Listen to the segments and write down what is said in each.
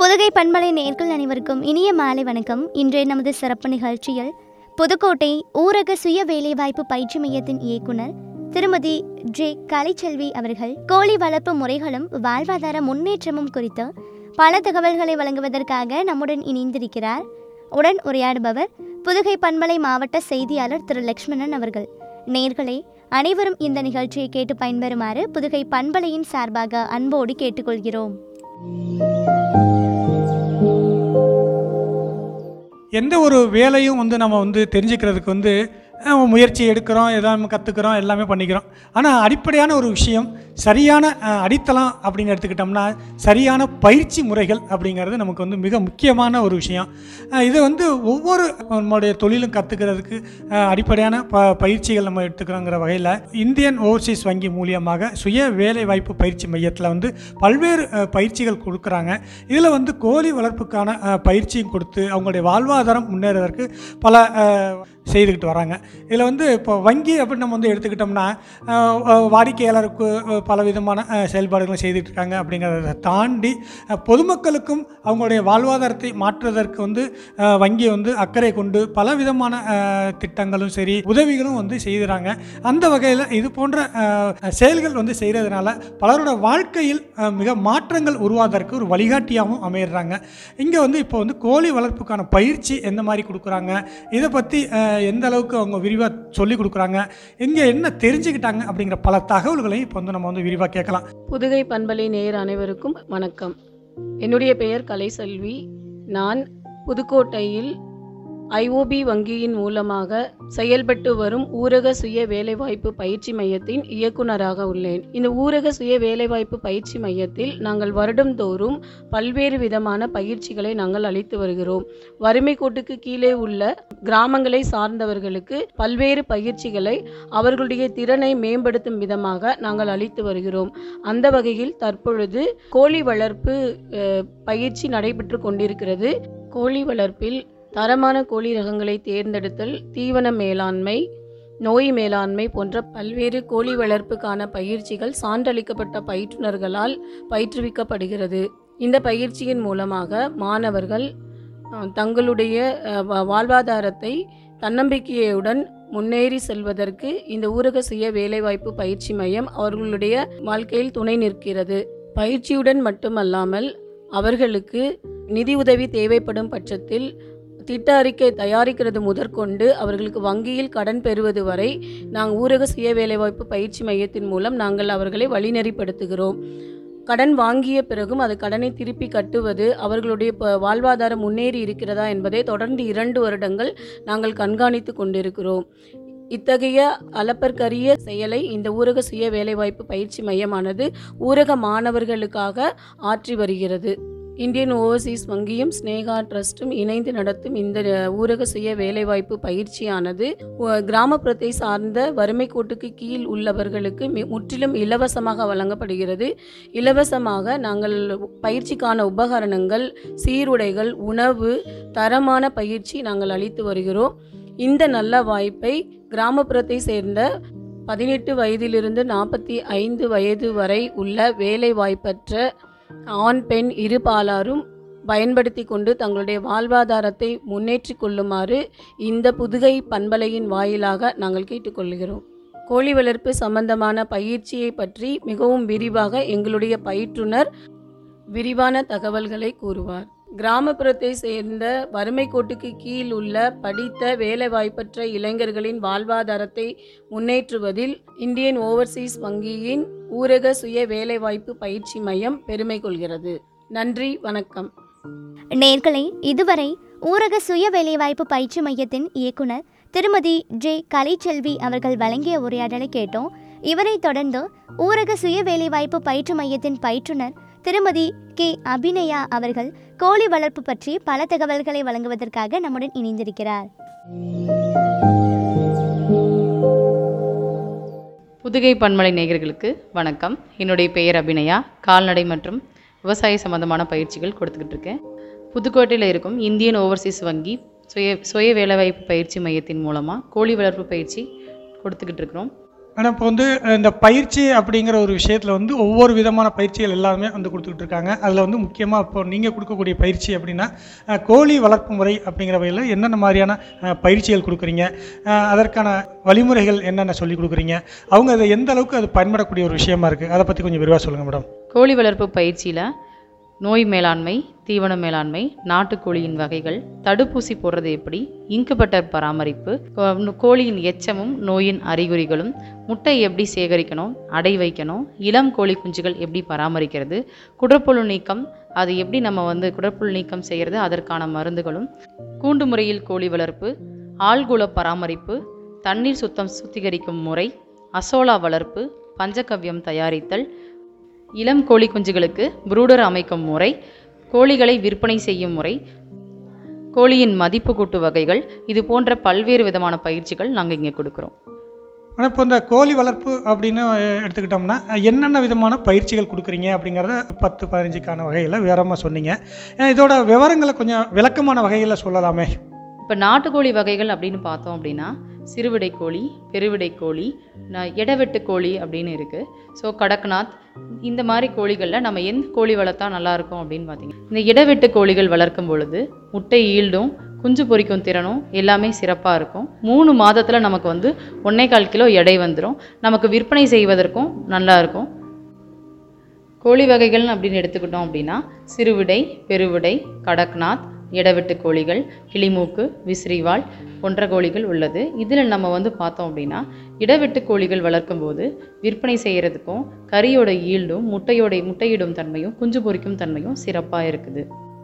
புதுகை பண்பலை நேர்கள் அனைவருக்கும் இனிய மாலை வணக்கம் இன்றைய நமது சிறப்பு நிகழ்ச்சியில் புதுக்கோட்டை ஊரக சுய வேலைவாய்ப்பு பயிற்சி மையத்தின் இயக்குனர் திருமதி ஜே கலைச்செல்வி அவர்கள் கோழி வளர்ப்பு முறைகளும் வாழ்வாதார முன்னேற்றமும் குறித்து பல தகவல்களை வழங்குவதற்காக நம்முடன் இணைந்திருக்கிறார் உடன் உரையாடுபவர் புதுகை பண்பலை மாவட்ட செய்தியாளர் திரு லக்ஷ்மணன் அவர்கள் நேர்களே அனைவரும் இந்த நிகழ்ச்சியை கேட்டு பயன்பெறுமாறு புதுகை பண்பலையின் சார்பாக அன்போடு கேட்டுக்கொள்கிறோம் எந்த ஒரு வேலையும் வந்து நம்ம வந்து தெரிஞ்சுக்கிறதுக்கு வந்து அஹ், முயற்சி எடுக்கிறோம் எதாவது நம்ம கற்றுக்குறோம் எல்லாமே பண்ணிக்கிறோம் ஆனால் அடிப்படையான ஒரு விஷயம் சரியான அஹ், அடித்தளம் அப்படின்னு எடுத்துக்கிட்டோம்னா சரியான பயிற்சி முறைகள் அப்படிங்கிறது நமக்கு வந்து மிக முக்கியமான ஒரு விஷயம் அஹ், இது வந்து ஒவ்வொரு நம்மளுடைய தொழிலும் கற்றுக்கிறதுக்கு அடிப்படையான ப பயிற்சிகள் நம்ம எடுத்துக்கிறோங்கிற வகையில் இந்தியன் ஓவர்சீஸ் வங்கி மூலியமாக சுய வேலைவாய்ப்பு பயிற்சி மையத்தில் வந்து பல்வேறு அஹ், பயிற்சிகள் கொடுக்குறாங்க இதில் வந்து கோழி வளர்ப்புக்கான அஹ், பயிற்சியும் கொடுத்து அவங்களுடைய வாழ்வாதாரம் முன்னேறுவதற்கு பல அஹ், செய்துக்கிட்டு வராங்க இதில் வந்து இப்போ வங்கி அப்படின்னு நம்ம வந்து எடுத்துக்கிட்டோம்னா அஹ், அஹ், வாடிக்கையாளருக்கு அஹ், பல விதமான அஹ், செயல்பாடுகளை செய்துட்டு இருக்காங்க அப்படிங்கிறத தாண்டி அஹ், பொதுமக்களுக்கும் அவங்களுடைய வாழ்வாதாரத்தை மாற்றுவதற்கு வந்து அஹ், வங்கி வந்து அக்கறை கொண்டு பல விதமான அஹ், திட்டங்களும் சரி உதவிகளும் வந்து செய்கிறாங்க அந்த வகையில் இது போன்ற அஹ், செயல்கள் வந்து செய்கிறதுனால பலரோட வாழ்க்கையில் அஹ், மிக மாற்றங்கள் உருவாவதற்கு ஒரு வழிகாட்டியாகவும் அமையிறாங்க இங்கே வந்து இப்போ வந்து கோழி வளர்ப்புக்கான பயிற்சி எந்த மாதிரி கொடுக்குறாங்க இதை பற்றி எந்த அளவுக்கு அவங்க விரிவாக சொல்லி கொடுக்குறாங்க இங்கே என்ன தெரிஞ்சுக்கிட்டாங்க அப்படிங்கிற பல தகவல்களையும் இப்போ வந்து நம்ம வந்து விரிவாக கேட்கலாம் புதுகை பண்பலை நேயர் அனைவருக்கும் வணக்கம் என்னுடைய பெயர் கலைசெல்வி நான் புதுக்கோட்டையில் ஐஓபி வங்கியின் மூலமாக செயல்பட்டு வரும் ஊரக சுய வேலைவாய்ப்பு பயிற்சி மையத்தின் இயக்குனராக உள்ளேன் இந்த ஊரக சுய வேலைவாய்ப்பு பயிற்சி மையத்தில் நாங்கள் வருடந்தோறும் பல்வேறு விதமான பயிற்சிகளை நாங்கள் அளித்து வருகிறோம் வறுமை கோட்டுக்கு கீழே உள்ள கிராமங்களை சார்ந்தவர்களுக்கு பல்வேறு பயிற்சிகளை அவர்களுடைய திறனை மேம்படுத்தும் விதமாக நாங்கள் அளித்து வருகிறோம் அந்த வகையில் தற்பொழுது கோழி வளர்ப்பு அஹ், பயிற்சி நடைபெற்று கொண்டிருக்கிறது கோழி வளர்ப்பில் தரமான கோழி ரகங்களை தேர்ந்தெடுத்தல் தீவன மேலாண்மை நோய் மேலாண்மை போன்ற பல்வேறு கோழி வளர்ப்புக்கான பயிற்சிகள் சான்றளிக்கப்பட்ட பயிற்றுனர்களால் பயிற்றுவிக்கப்படுகிறது இந்த பயிற்சியின் மூலமாக மாணவர்கள் அஹ், தங்களுடைய அஹ், வா- வாழ்வாதாரத்தை தன்னம்பிக்கையுடன் முன்னேறி செல்வதற்கு இந்த ஊரக சுய வேலைவாய்ப்பு பயிற்சி மையம் அவர்களுடைய வாழ்க்கையில் துணை நிற்கிறது பயிற்சியுடன் மட்டுமல்லாமல் அவர்களுக்கு நிதி உதவி தேவைப்படும் பட்சத்தில் திட்ட அறிக்கை தயாரிக்கிறது முதற்கொண்டு அவர்களுக்கு வங்கியில் கடன் பெறுவது வரை நாங்கள் ஊரக சுய வேலைவாய்ப்பு பயிற்சி மையத்தின் மூலம் நாங்கள் அவர்களை வழிநெறிப்படுத்துகிறோம் கடன் வாங்கிய பிறகும் அது கடனை திருப்பி கட்டுவது அவர்களுடைய ப- வாழ்வாதாரம் முன்னேறி இருக்கிறதா என்பதை தொடர்ந்து இரண்டு வருடங்கள் நாங்கள் கண்காணித்து கொண்டிருக்கிறோம் இத்தகைய அளப்பற்கரிய செயலை இந்த ஊரக சுய வேலைவாய்ப்பு பயிற்சி மையமானது ஊரக மாணவர்களுக்காக ஆற்றி வருகிறது இந்தியன் ஓவர்சீஸ் வங்கியும் ஸ்னேகா ட்ரஸ்டும் இணைந்து நடத்தும் இந்த ஊரக சுய வேலைவாய்ப்பு பயிற்சியானது உ- கிராமப்புறத்தை சார்ந்த வறுமை கோட்டுக்கு கீழ் உள்ளவர்களுக்கு மி- முற்றிலும் இலவசமாக வழங்கப்படுகிறது இலவசமாக நாங்கள் பயிற்சிக்கான உபகரணங்கள் சீருடைகள் உணவு தரமான பயிற்சி நாங்கள் அளித்து வருகிறோம் இந்த நல்ல வாய்ப்பை கிராமப்புறத்தை சேர்ந்த பதினெட்டு வயதிலிருந்து நாற்பத்தி ஐந்து வயது வரை உள்ள வேலை வாய்ப்பற்ற ஆண் பெண் இரு பாலாரும் பயன்படுத்தி கொண்டு தங்களுடைய வாழ்வாதாரத்தை முன்னேற்றிக் கொள்ளுமாறு இந்த புதுகை பண்பலையின் வாயிலாக நாங்கள் கேட்டுக்கொள்கிறோம் கோழி வளர்ப்பு சம்பந்தமான பயிற்சியை பற்றி மிகவும் விரிவாக எங்களுடைய பயிற்றுனர் விரிவான தகவல்களை கூறுவார் கிராமப்புறத்தை சேர்ந்த வறுமை கோட்டுக்கு கீழ் உள்ள படித்த வேலைவாய்ப்பற்ற இளைஞர்களின் வாழ்வாதாரத்தை முன்னேற்றுவதில் இந்தியன் ஓவர்சீஸ் வங்கியின் ஊரக சுய வேலைவாய்ப்பு பயிற்சி மையம் பெருமை கொள்கிறது நன்றி வணக்கம் நேர்களை இதுவரை ஊரக சுய வேலைவாய்ப்பு பயிற்சி மையத்தின் இயக்குனர் திருமதி ஜே கலைச்செல்வி அவர்கள் வழங்கிய உரையாடலை கேட்டோம் இவரை தொடர்ந்து ஊரக சுய வேலைவாய்ப்பு பயிற்சி மையத்தின் பயிற்றுனர் திருமதி கே அபிநயா அவர்கள் கோழி வளர்ப்பு பற்றி பல தகவல்களை வழங்குவதற்காக நம்முடன் இணைந்திருக்கிறார் புதுகை பன்மலை நேயர்களுக்கு வணக்கம் என்னுடைய பெயர் அபிநயா கால்நடை மற்றும் விவசாய சம்பந்தமான பயிற்சிகள் கொடுத்துக்கிட்டு இருக்கேன் புதுக்கோட்டையில் இருக்கும் இந்தியன் ஓவர்சீஸ் வங்கி சுய சுய வேலைவாய்ப்பு பயிற்சி மையத்தின் மூலமாக கோழி வளர்ப்பு பயிற்சி கொடுத்துக்கிட்டு இருக்கிறோம் ஆனால் இப்போ வந்து இந்த பயிற்சி அப்படிங்கிற ஒரு விஷயத்தில் வந்து ஒவ்வொரு விதமான பயிற்சிகள் எல்லாமே வந்து கொடுத்துக்கிட்டு இருக்காங்க அதில் வந்து முக்கியமாக இப்போ நீங்கள் கொடுக்கக்கூடிய பயிற்சி அப்படின்னா அஹ், கோழி வளர்ப்பு முறை அப்படிங்கிற வகையில் என்னென்ன மாதிரியான அஹ், பயிற்சிகள் கொடுக்குறீங்க அஹ், அதற்கான வழிமுறைகள் என்னென்ன சொல்லி கொடுக்குறீங்க அவங்க அதை எந்த அளவுக்கு அது பயன்படக்கூடிய ஒரு விஷயமா இருக்குது அதை பற்றி கொஞ்சம் விரிவாக சொல்லுங்கள் மேடம் கோழி வளர்ப்பு பயிற்சியில் நோய் மேலாண்மை தீவன மேலாண்மை நாட்டுக்கோழியின் வகைகள் தடுப்பூசி போடுறது எப்படி இன்குபேட்டர் பராமரிப்பு கோ- கோழியின் எச்சமும் நோயின் அறிகுறிகளும் முட்டை எப்படி சேகரிக்கணும் அடை வைக்கணும் இளம் கோழி குஞ்சுகள் எப்படி பராமரிக்கிறது குடற்புழு நீக்கம் அது எப்படி நம்ம வந்து குடற்புழு நீக்கம் செய்கிறது அதற்கான மருந்துகளும் கூண்டு முறையில் கோழி வளர்ப்பு ஆள்குல பராமரிப்பு தண்ணீர் சுத்தம் சுத்திகரிக்கும் முறை அசோலா வளர்ப்பு பஞ்சகவ்யம் தயாரித்தல் இளம் கோழி குஞ்சுகளுக்கு ப்ரூடர் அமைக்கும் முறை கோழிகளை விற்பனை செய்யும் முறை கோழியின் மதிப்பு கூட்டு வகைகள் இது போன்ற பல்வேறு விதமான பயிற்சிகள் நாங்கள் இங்கே கொடுக்குறோம் ஆனால் இப்போ இந்த கோழி வளர்ப்பு அப்படின்னு அஹ், எடுத்துக்கிட்டோம்னா அஹ், என்னென்ன விதமான பயிற்சிகள் கொடுக்குறீங்க அப்படிங்கிறத பத்து பதினஞ்சுக்கான வகையில் விவரமாக சொன்னீங்க அஹ், இதோட விவரங்களை கொஞ்சம் விளக்கமான வகையில் சொல்லலாமே இப்போ நாட்டுக்கோழி வகைகள் அப்படின்னு பார்த்தோம் அப்படின்னா சிறுவிடை கோழி பெருவிடை கோழி ந- எடவெட்டு கோழி அப்படின்னு இருக்குது ஸோ கடக்நாத் இந்த மாதிரி கோழிகளில் நம்ம எந்த கோழி வளர்த்தா நல்லா இருக்கும் அப்படின்னு பார்த்தீங்க இந்த இடவெட்டு கோழிகள் வளர்க்கும் பொழுது முட்டை ஈல்டும் குஞ்சு பொரிக்கும் திறனும் எல்லாமே சிறப்பாக இருக்கும் மூணு மாதத்தில் நமக்கு வந்து ஒன்றே கால் கிலோ எடை வந்துடும் நமக்கு விற்பனை செய்வதற்கும் நல்லா இருக்கும் கோழி வகைகள் அப்படின்னு எடுத்துக்கிட்டோம் அப்படின்னா சிறுவிடை பெருவிடை கடக்நாத் இடவெட்டு கோழிகள் கிளிமூக்கு விசிறிவால் போன்ற கோழிகள் உள்ளது இதில் நம்ம வந்து பார்த்தோம் அப்படின்னா இடவெட்டு கோழிகள் வளர்க்கும்போது விற்பனை செய்கிறதுக்கும் கறியோட ஈல்டும் முட்டையோட முட்டையிடும் தன்மையும் குஞ்சு பொரிக்கும் தன்மையும் சிறப்பாக இருக்குது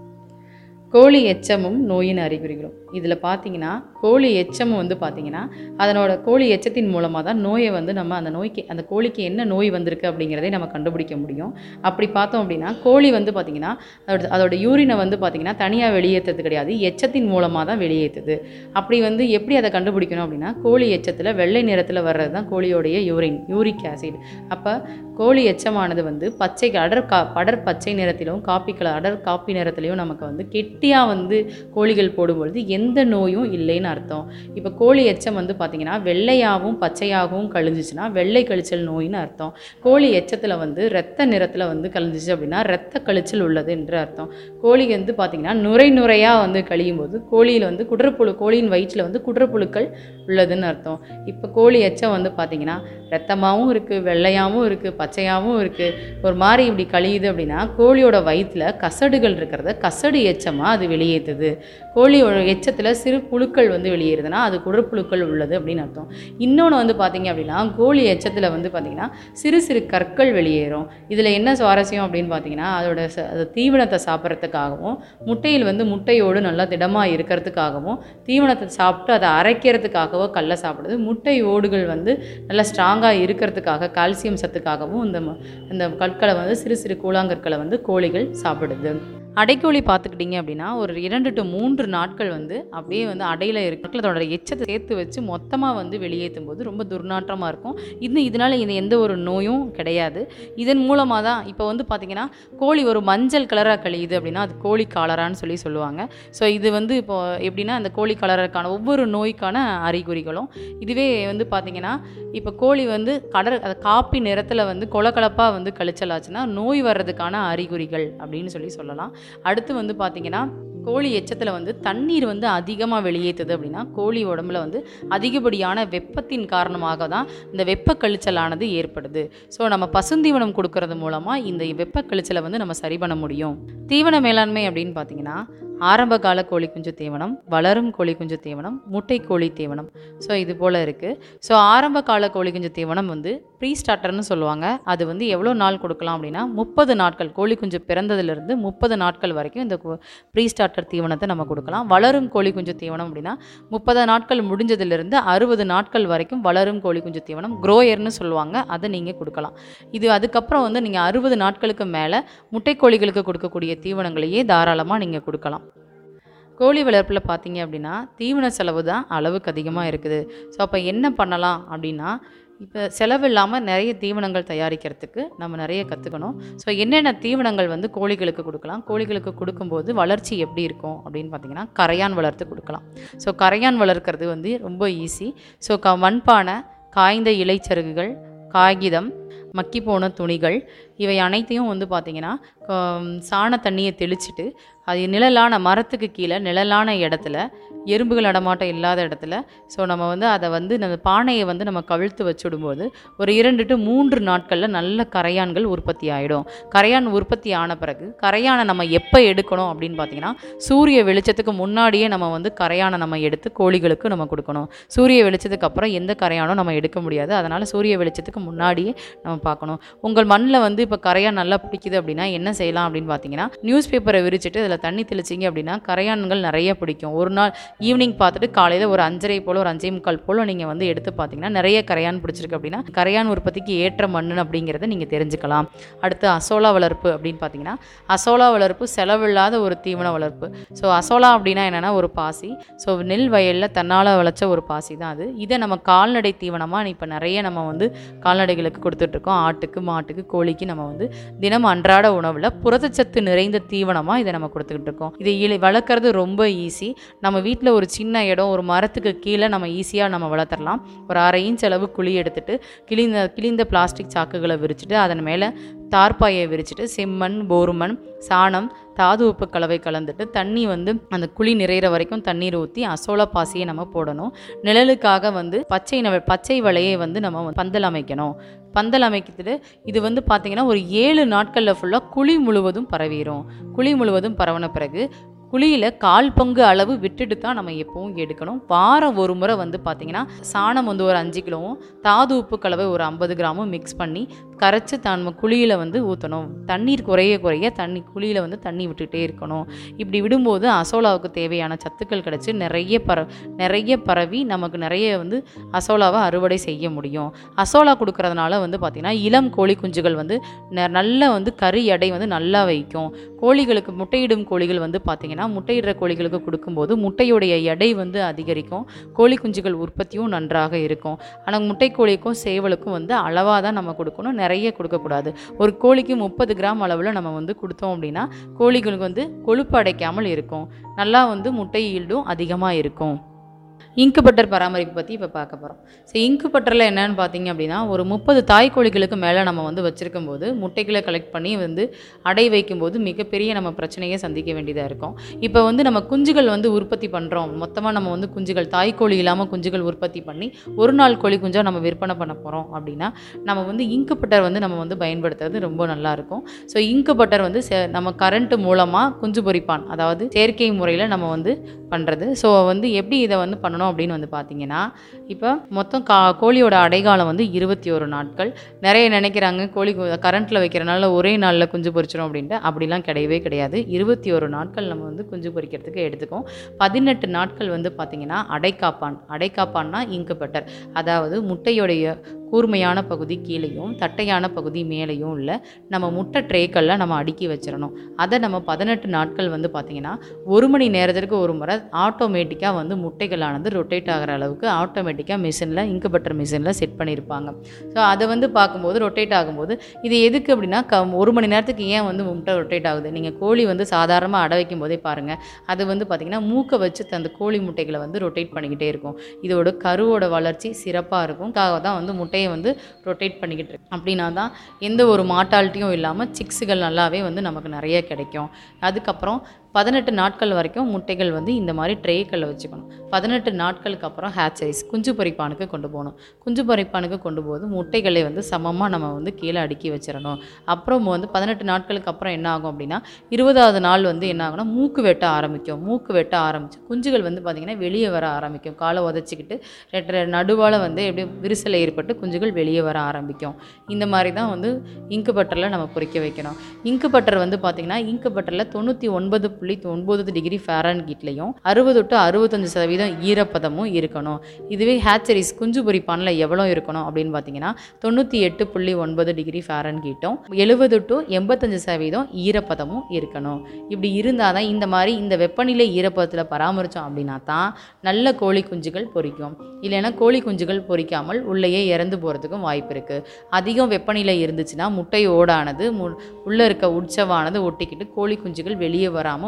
கோழி எச்சமும் நோயின் அறிகுறிகளும் இதில் பார்த்தீங்கன்னா கோழி எச்சமும் வந்து பார்த்தீங்கன்னா அதனோட கோழி எச்சத்தின் மூலமாக தான் நோயை வந்து நம்ம அந்த நோய்க்கு அந்த கோழிக்கு என்ன நோய் வந்திருக்கு அப்படிங்கிறதை நம்ம கண்டுபிடிக்க முடியும் அப்படி பார்த்தோம் அப்படின்னா கோழி வந்து பார்த்தீங்கன்னா அதோட அதோட யூரினை வந்து பார்த்தீங்கன்னா தனியாக வெளியேற்றுறது கிடையாது எச்சத்தின் மூலமாக தான் வெளியேற்றுது அப்படி வந்து எப்படி அதை கண்டுபிடிக்கணும் அப்படின்னா கோழி எச்சத்தில் வெள்ளை நிறத்தில் வர்றது தான் கோழியோடைய யூரின் யூரிக் ஆசிட் அப்போ கோழி எச்சமானது வந்து பச்சை அடர் கா படர் பச்சை நிறத்திலும் காப்பி கலர் அடர் காப்பி நிறத்திலையும் நமக்கு வந்து கெட்டியாக வந்து கோழிகள் போடும்பொழுது எந்த நோயும் இல்லைன்னு அர்த்தம் இப்போ கோழி எச்சம் வந்து பார்த்திங்கன்னா வெள்ளையாகவும் பச்சையாகவும் கழிஞ்சிச்சுன்னா வெள்ளை கழிச்சல் நோயின்னு அர்த்தம் கோழி எச்சத்தில் வந்து இரத்த நிறத்தில் வந்து கழிஞ்சிச்சு அப்படின்னா இரத்த கழிச்சல் உள்ளது என்று அர்த்தம் கோழி வந்து பார்த்திங்கன்னா நுரை நுரையாக வந்து கழியும் போது கோழியில் வந்து குடற்புழு கோழியின் வயிற்றில் வந்து குடற்புழுக்கள் உள்ளதுன்னு அர்த்தம் இப்போ கோழி எச்சம் வந்து பார்த்திங்கன்னா ரத்தமாகவும் இருக்குது வெள்ளையாகவும் இருக்குது பச்சையாகவும் இருக்குது ஒரு மாதிரி இப்படி கழியுது அப்படின்னா கோழியோட வயிற்றில் கசடுகள் இருக்கிறத கசடு எச்சமாக அது வெளியேற்றுது கோழியோட எச்சத்தில் சிறு புழுக்கள் வந்து வெளியேறுதுன்னா அது குடற்புழுக்கள் உள்ளது அப்படின்னு அர்த்தம் இன்னொன்று வந்து பார்த்தீங்க அப்படின்னா கோழி எச்சத்தில் வந்து பார்த்தீங்கன்னா சிறு சிறு கற்கள் வெளியேறும் இதில் என்ன சுவாரஸ்யம் அப்படின்னு பார்த்தீங்கன்னா அதோட ச- அது தீவனத்தை சாப்பிட்றதுக்காகவும் முட்டையில் வந்து முட்டையோடு நல்லா திடமாக இருக்கிறதுக்காகவும் தீவனத்தை சாப்பிட்டு அதை அரைக்கிறதுக்காகவோ கல்லை சாப்பிடுது முட்டை ஓடுகள் வந்து நல்லா ஸ்ட்ராங்காக இருக்கிறதுக்காக கால்சியம் சத்துக்காகவும் இந்த ம- இந்த கற்களை வந்து சிறு சிறு கூழாங்கற்களை வந்து கோழிகள் சாப்பிடுது அடைக்கோழி பார்த்துக்கிட்டிங்க அப்படின்னா ஒரு இரண்டு டு மூன்று நாட்கள் வந்து அப்படியே வந்து அடையில் இருக்கு அதோட எச்சத்தை சேர்த்து வச்சு மொத்தமாக வந்து வெளியேற்றும் போது ரொம்ப துர்நாற்றமாக இருக்கும் இது இதனால் இது எந்த ஒரு நோயும் கிடையாது இதன் மூலமாக தான் இப்போ வந்து பார்த்திங்கன்னா கோழி ஒரு மஞ்சள் கலராக கழியுது அப்படின்னா அது கோழி காலரான்னு சொல்லி சொல்லுவாங்க ஸோ இது வந்து இப்போ எப்படின்னா அந்த கோழி கலருக்கான ஒவ்வொரு நோய்க்கான அறிகுறிகளும் இதுவே வந்து பார்த்திங்கன்னா இப்போ கோழி வந்து கடல் அது காப்பி நிறத்தில் வந்து கொலகலப்பாக வந்து கழிச்சலாச்சுன்னா நோய் வர்றதுக்கான அறிகுறிகள் அப்படின்னு சொல்லி சொல்லலாம் அடுத்து வந்து பார்த்திங்கன்னா கோழி எச்சத்தில் வந்து தண்ணீர் வந்து அதிகமாக வெளியேற்றுது அப்படின்னா கோழி உடம்புல வந்து அதிகப்படியான வெப்பத்தின் காரணமாக தான் இந்த வெப்ப கழிச்சலானது ஏற்படுது ஸோ நம்ம பசுந்தீவனம் கொடுக்கறது மூலமாக இந்த வெப்ப கழிச்சலை வந்து நம்ம சரி பண்ண முடியும் தீவன மேலாண்மை அப்படின்னு பார்த்தீங்கன்னா ஆரம்ப கால கோழி குஞ்சு தீவனம் வளரும் கோழி குஞ்சு தீவனம் முட்டை கோழி தீவனம் ஸோ இது போல் இருக்குது ஸோ ஆரம்ப கால கோழி குஞ்சு தீவனம் வந்து ப்ரீ ஸ்டார்டர்னு சொல்லுவாங்க அது வந்து எவ்வளோ நாள் கொடுக்கலாம் அப்படின்னா முப்பது நாட்கள் கோழி குஞ்சு பிறந்ததுலேருந்து முப்பது நாட்கள் வரைக்கும் இந்த ப்ரீ ஸ்டார்டர் தீவனத்தை நம்ம கொடுக்கலாம் வளரும் கோழி குஞ்சு தீவனம் அப்படின்னா முப்பது நாட்கள் முடிஞ்சதுலேருந்து அறுபது நாட்கள் வரைக்கும் வளரும் கோழி குஞ்சு தீவனம் க்ரோயர்னு சொல்லுவாங்க அதை நீங்கள் கொடுக்கலாம் இது அதுக்கப்புறம் வந்து நீங்கள் அறுபது நாட்களுக்கு மேலே முட்டை கோழிகளுக்கு கொடுக்கக்கூடிய தீவனங்களையே தாராளமாக நீங்கள் கொடுக்கலாம் கோழி வளர்ப்பில் பார்த்தீங்க அப்படின்னா தீவன செலவு தான் அளவுக்கு அதிகமாக இருக்குது ஸோ அப்போ என்ன பண்ணலாம் அப்படின்னா இப்போ செலவு இல்லாமல் நிறைய தீவனங்கள் தயாரிக்கிறதுக்கு நம்ம நிறைய கற்றுக்கணும் ஸோ என்னென்ன தீவனங்கள் வந்து கோழிகளுக்கு கொடுக்கலாம் கோழிகளுக்கு கொடுக்கும்போது வளர்ச்சி எப்படி இருக்கும் அப்படின்னு பார்த்தீங்கன்னா கரையான் வளர்த்து கொடுக்கலாம் ஸோ கரையான் வளர்க்குறது வந்து ரொம்ப ஈஸி ஸோ க மண்பானை காய்ந்த இலைச்சருகுகள் காகிதம் மக்கிப்போன துணிகள் இவை அனைத்தையும் வந்து பார்த்திங்கன்னா சாண தண்ணியை தெளிச்சிட்டு அது நிழலான மரத்துக்கு கீழே நிழலான இடத்துல எறும்புகள் நடமாட்டம் இல்லாத இடத்துல ஸோ நம்ம வந்து அதை வந்து நம்ம பானையை வந்து நம்ம கவிழ்த்து வச்சுடும்போது ஒரு இரண்டு டு மூன்று நாட்களில் நல்ல கரையான்கள் உற்பத்தி ஆகிடும் கரையான் உற்பத்தி ஆன பிறகு கரையானை நம்ம எப்போ எடுக்கணும் அப்படின்னு பார்த்தீங்கன்னா சூரிய வெளிச்சத்துக்கு முன்னாடியே நம்ம வந்து கரையானை நம்ம எடுத்து கோழிகளுக்கு நம்ம கொடுக்கணும் சூரிய வெளிச்சத்துக்கு அப்புறம் எந்த கரையானும் நம்ம எடுக்க முடியாது அதனால் சூரிய வெளிச்சத்துக்கு முன்னாடியே நம்ம பார்க்கணும் உங்கள் மண்ணில் வந்து இப்போ கரையான் நல்லா பிடிக்குது அப்படின்னா என்ன செய்யலாம் அப்படின்னு பார்த்தீங்கன்னா நியூஸ் பேப்பரை விரிச்சிட்டு அதில் தண்ணி தெளிச்சிங்க அப்படின்னா கரையான்கள் நிறைய பிடிக்கும் ஒரு நாள் ஈவினிங் பார்த்துட்டு காலையில் ஒரு அஞ்சரை போல் ஒரு அஞ்சே முக்கால் போல் நீங்கள் வந்து எடுத்து பார்த்தீங்கன்னா நிறைய கரையான் பிடிச்சிருக்கு அப்படின்னா கரையான் உற்பத்திக்கு ஏற்ற மண் அப்படிங்கிறத நீங்கள் தெரிஞ்சுக்கலாம் அடுத்து அசோலா வளர்ப்பு அப்படின்னு பார்த்தீங்கன்னா அசோலா வளர்ப்பு செலவில்லாத ஒரு தீவன வளர்ப்பு ஸோ அசோலா அப்படின்னா என்னென்னா ஒரு பாசி ஸோ நெல் வயலில் தன்னால் விளைச்ச ஒரு பாசி தான் அது இதை நம்ம கால்நடை தீவனமாக இப்போ நிறைய நம்ம வந்து கால்நடைகளுக்கு கொடுத்துட்ருக்கோம் ஆட்டுக்கு மாட்டுக்கு கோழிக்கு நம்ம வந்து தினம் அன்றாட உணவில் புரதச்சத்து நிறைந்த தீவனமாக இதை நம்ம கொடுத்துக்கிட்டு இருக்கோம் இதை இழி வளர்க்குறது ரொம்ப ஈஸி நம்ம வீட்டில் ஒரு சின்ன இடம் ஒரு மரத்துக்கு கீழே நம்ம ஈஸியாக நம்ம வளர்த்துறலாம் ஒரு அரை இன்ச் அளவு குழி எடுத்துட்டு கிழிந்த கிழிந்த பிளாஸ்டிக் சாக்குகளை விரிச்சிட்டு அதன் மேலே தார்ப்பாயை விரிச்சிட்டு செம்மண் போருமண் சாணம் தாது உப்பு கலவை கலந்துட்டு தண்ணி வந்து அந்த குழி நிறையிற வரைக்கும் தண்ணீர் ஊற்றி அசோலா பாசியை நம்ம போடணும் நிழலுக்காக வந்து பச்சை நவ பச்சை வலையை வந்து நம்ம வந்து பந்தல் அமைக்கணும் பந்தல் அமைக்கிட்டு இது வந்து பார்த்திங்கன்னா ஒரு ஏழு நாட்களில் ஃபுல்லாக குழி முழுவதும் பரவிடும் குழி முழுவதும் பரவின பிறகு குழியில் கால் பங்கு அளவு விட்டுட்டு தான் நம்ம எப்பவும் எடுக்கணும் வாரம் ஒரு முறை வந்து பார்த்திங்கன்னா சாணம் வந்து ஒரு அஞ்சு கிலோவும் தாது உப்பு கலவை ஒரு ஐம்பது கிராமும் மிக்ஸ் பண்ணி கரைச்சி தான் குழியில் வந்து ஊற்றணும் தண்ணீர் குறைய குறைய தண்ணி குழியில் வந்து தண்ணி விட்டுகிட்டே இருக்கணும் இப்படி விடும்போது அசோலாவுக்கு தேவையான சத்துக்கள் கிடச்சி நிறைய பர நிறைய பரவி நமக்கு நிறைய வந்து அசோலாவை அறுவடை செய்ய முடியும் அசோலா கொடுக்கறதுனால வந்து பார்த்திங்கன்னா இளம் கோழி குஞ்சுகள் வந்து ந- நல்ல வந்து கறி எடை வந்து நல்லா வைக்கும் கோழிகளுக்கு முட்டையிடும் கோழிகள் வந்து பார்த்திங்கன்னா முட்டையிடுற கோழிகளுக்கு கொடுக்கும்போது முட்டையுடைய எடை வந்து அதிகரிக்கும் கோழி குஞ்சுகள் உற்பத்தியும் நன்றாக இருக்கும் ஆனால் முட்டைக்கோழிக்கும் சேவலுக்கும் வந்து அளவாக தான் நம்ம கொடுக்கணும் நிறைய கொடுக்கக்கூடாது ஒரு கோழிக்கு முப்பது கிராம் அளவில் நம்ம வந்து கொடுத்தோம் அப்படின்னா கோழிகளுக்கு வந்து கொழுப்பு அடைக்காமல் இருக்கும் நல்லா வந்து முட்டை ஈல்டும் அதிகமாக இருக்கும் இன்குபெட்டர் பராமரிப்பு பற்றி இப்போ பார்க்க போகிறோம் ஸோ இன்குபெட்டரில் என்னன்னு பார்த்தீங்க அப்படின்னா ஒரு முப்பது தாய் கோழிகளுக்கு மேலே நம்ம வந்து வச்சிருக்கும் போது முட்டைகளை கலெக்ட் பண்ணி வந்து அடை வைக்கும்போது மிகப்பெரிய நம்ம பிரச்சனையை சந்திக்க வேண்டியதாக இருக்கும் இப்போ வந்து நம்ம குஞ்சுகள் வந்து உற்பத்தி பண்ணுறோம் மொத்தமாக நம்ம வந்து குஞ்சுகள் தாய் கோழி இல்லாமல் குஞ்சுகள் உற்பத்தி பண்ணி ஒரு நாள் கோழி குஞ்சாக நம்ம விற்பனை பண்ண போகிறோம் அப்படின்னா நம்ம வந்து இன்குபெட்டர் வந்து நம்ம வந்து பயன்படுத்துறது ரொம்ப நல்லா இருக்கும் ஸோ இன்குபெட்டர் வந்து செ- நம்ம கரண்ட் மூலமாக குஞ்சு பொரிப்பான் அதாவது செயற்கை முறையில் நம்ம வந்து பண்ணுறது ஸோ வந்து எப்படி இதை வந்து பண்ணணும் அப்படின்னு வந்து பார்த்தீங்கன்னா இப்போ மொத்தம் கா கோழியோட அடைகாலம் வந்து இருபத்தி ஒரு நாட்கள் நிறைய நினைக்கிறாங்க கோழி கரண்ட்டில் வைக்கிறனால ஒரே நாளில் குஞ்சு பொரிச்சிடும் அப்படின்ட்டு அப்படிலாம் கிடையவே கிடையாது இருபத்தி ஒரு நாட்கள் நம்ம வந்து குஞ்சு பொரிக்கிறதுக்கு எடுத்துக்கோம் பதினெட்டு நாட்கள் வந்து பார்த்திங்கன்னா அடைக்காப்பான் அடைக்காப்பான்னா இன்குபெட்டர் அதாவது முட்டையுடைய கூர்மையான பகுதி கீழேயும் தட்டையான பகுதி மேலேயும் உள்ள நம்ம முட்டை ட்ரேக்களில் நம்ம அடுக்கி வச்சிடணும் அதை நம்ம பதினெட்டு நாட்கள் வந்து பார்த்திங்கன்னா ஒரு மணி நேரத்திற்கு ஒரு முறை ஆட்டோமேட்டிக்காக வந்து முட்டைகளானது ரொட்டேட் ஆகிற அளவுக்கு ஆட்டோமேட்டிக்காக மிஷினில் இன்குபெட்டர் மிஷினில் செட் பண்ணியிருப்பாங்க ஸோ அதை வந்து பார்க்கும்போது ரொட்டேட் ஆகும்போது இது எதுக்கு அப்படின்னா க ஒரு மணி நேரத்துக்கு ஏன் வந்து முட்டை ரொட்டேட் ஆகுது நீங்கள் கோழி வந்து சாதாரணமாக அடை வைக்கும் போதே பாருங்கள் அது வந்து பார்த்திங்கன்னா மூக்கை வச்சு அந்த கோழி முட்டைகளை வந்து ரொட்டேட் பண்ணிக்கிட்டே இருக்கும் இதோட கருவோட வளர்ச்சி சிறப்பாக இருக்கும் காக தான் வந்து முட்டையை வந்து ரொட்டேட் பண்ணிக்கிட்டு இருக்கு அப்படின்னா தான் எந்த ஒரு மாட்டாலிட்டியும் இல்லாமல் சிக்ஸுகள் நல்லாவே வந்து நமக்கு நிறைய கிடைக்கும் அதுக்கப்புறம் பதினெட்டு நாட்கள் வரைக்கும் முட்டைகள் வந்து இந்த மாதிரி ட்ரேக்களில் வச்சுக்கணும் பதினெட்டு நாட்களுக்கு அப்புறம் ஹேச்சரிஸ் குஞ்சு பொரிப்பானுக்கு கொண்டு போகணும் குஞ்சு பொரிப்பானுக்கு கொண்டு போது முட்டைகளை வந்து சமமாக நம்ம வந்து கீழே அடுக்கி வச்சிடணும் அப்புறம் வந்து பதினெட்டு நாட்களுக்கு அப்புறம் என்ன ஆகும் அப்படின்னா இருபதாவது நாள் வந்து என்ன ஆகும்னா மூக்கு வெட்ட ஆரம்பிக்கும் மூக்கு வெட்ட ஆரம்பிச்சு குஞ்சுகள் வந்து பார்த்திங்கன்னா வெளியே வர ஆரம்பிக்கும் காலை உதச்சிக்கிட்டு ரெட்ட நடுவால் வந்து எப்படி விரிசல் ஏற்பட்டு குஞ்சுகள் வெளியே வர ஆரம்பிக்கும் இந்த மாதிரி தான் வந்து இங்கு பட்டரில் நம்ம பொறிக்க வைக்கணும் இங்கு பட்டர் வந்து பார்த்திங்கன்னா இங்கு பட்டரில் தொண்ணூற்றி ஒன்பது புள்ளி ஒன்பது டிகிரி ஃபேரன் கீட்லையும் அறுபது டு அறுபத்தஞ்சு சதவீதம் ஈரப்பதமும் இருக்கணும் இதுவே ஹேச்சரிஸ் குஞ்சு பொரிப்பானில் எவ்வளோ இருக்கணும் அப்படின்னு பார்த்தீங்கன்னா தொண்ணூற்றி எட்டு புள்ளி ஒன்பது டிகிரி ஃபேரன் கீட்டும் எழுபது டு எண்பத்தஞ்சு சதவீதம் ஈரப்பதமும் இருக்கணும் இப்படி இருந்தால் தான் இந்த மாதிரி இந்த வெப்பநிலை ஈரப்பதத்தில் பராமரித்தோம் அப்படின்னா தான் நல்ல கோழி குஞ்சுகள் பொரிக்கும் இல்லைன்னா கோழி குஞ்சுகள் பொரிக்காமல் உள்ளேயே இறந்து போகிறதுக்கும் வாய்ப்பு இருக்குது அதிகம் வெப்பநிலை இருந்துச்சுன்னா முட்டை ஓடானது மு உள்ளே இருக்க உற்சவானது ஒட்டிக்கிட்டு கோழி குஞ்சுகள் வெளியே வராமல்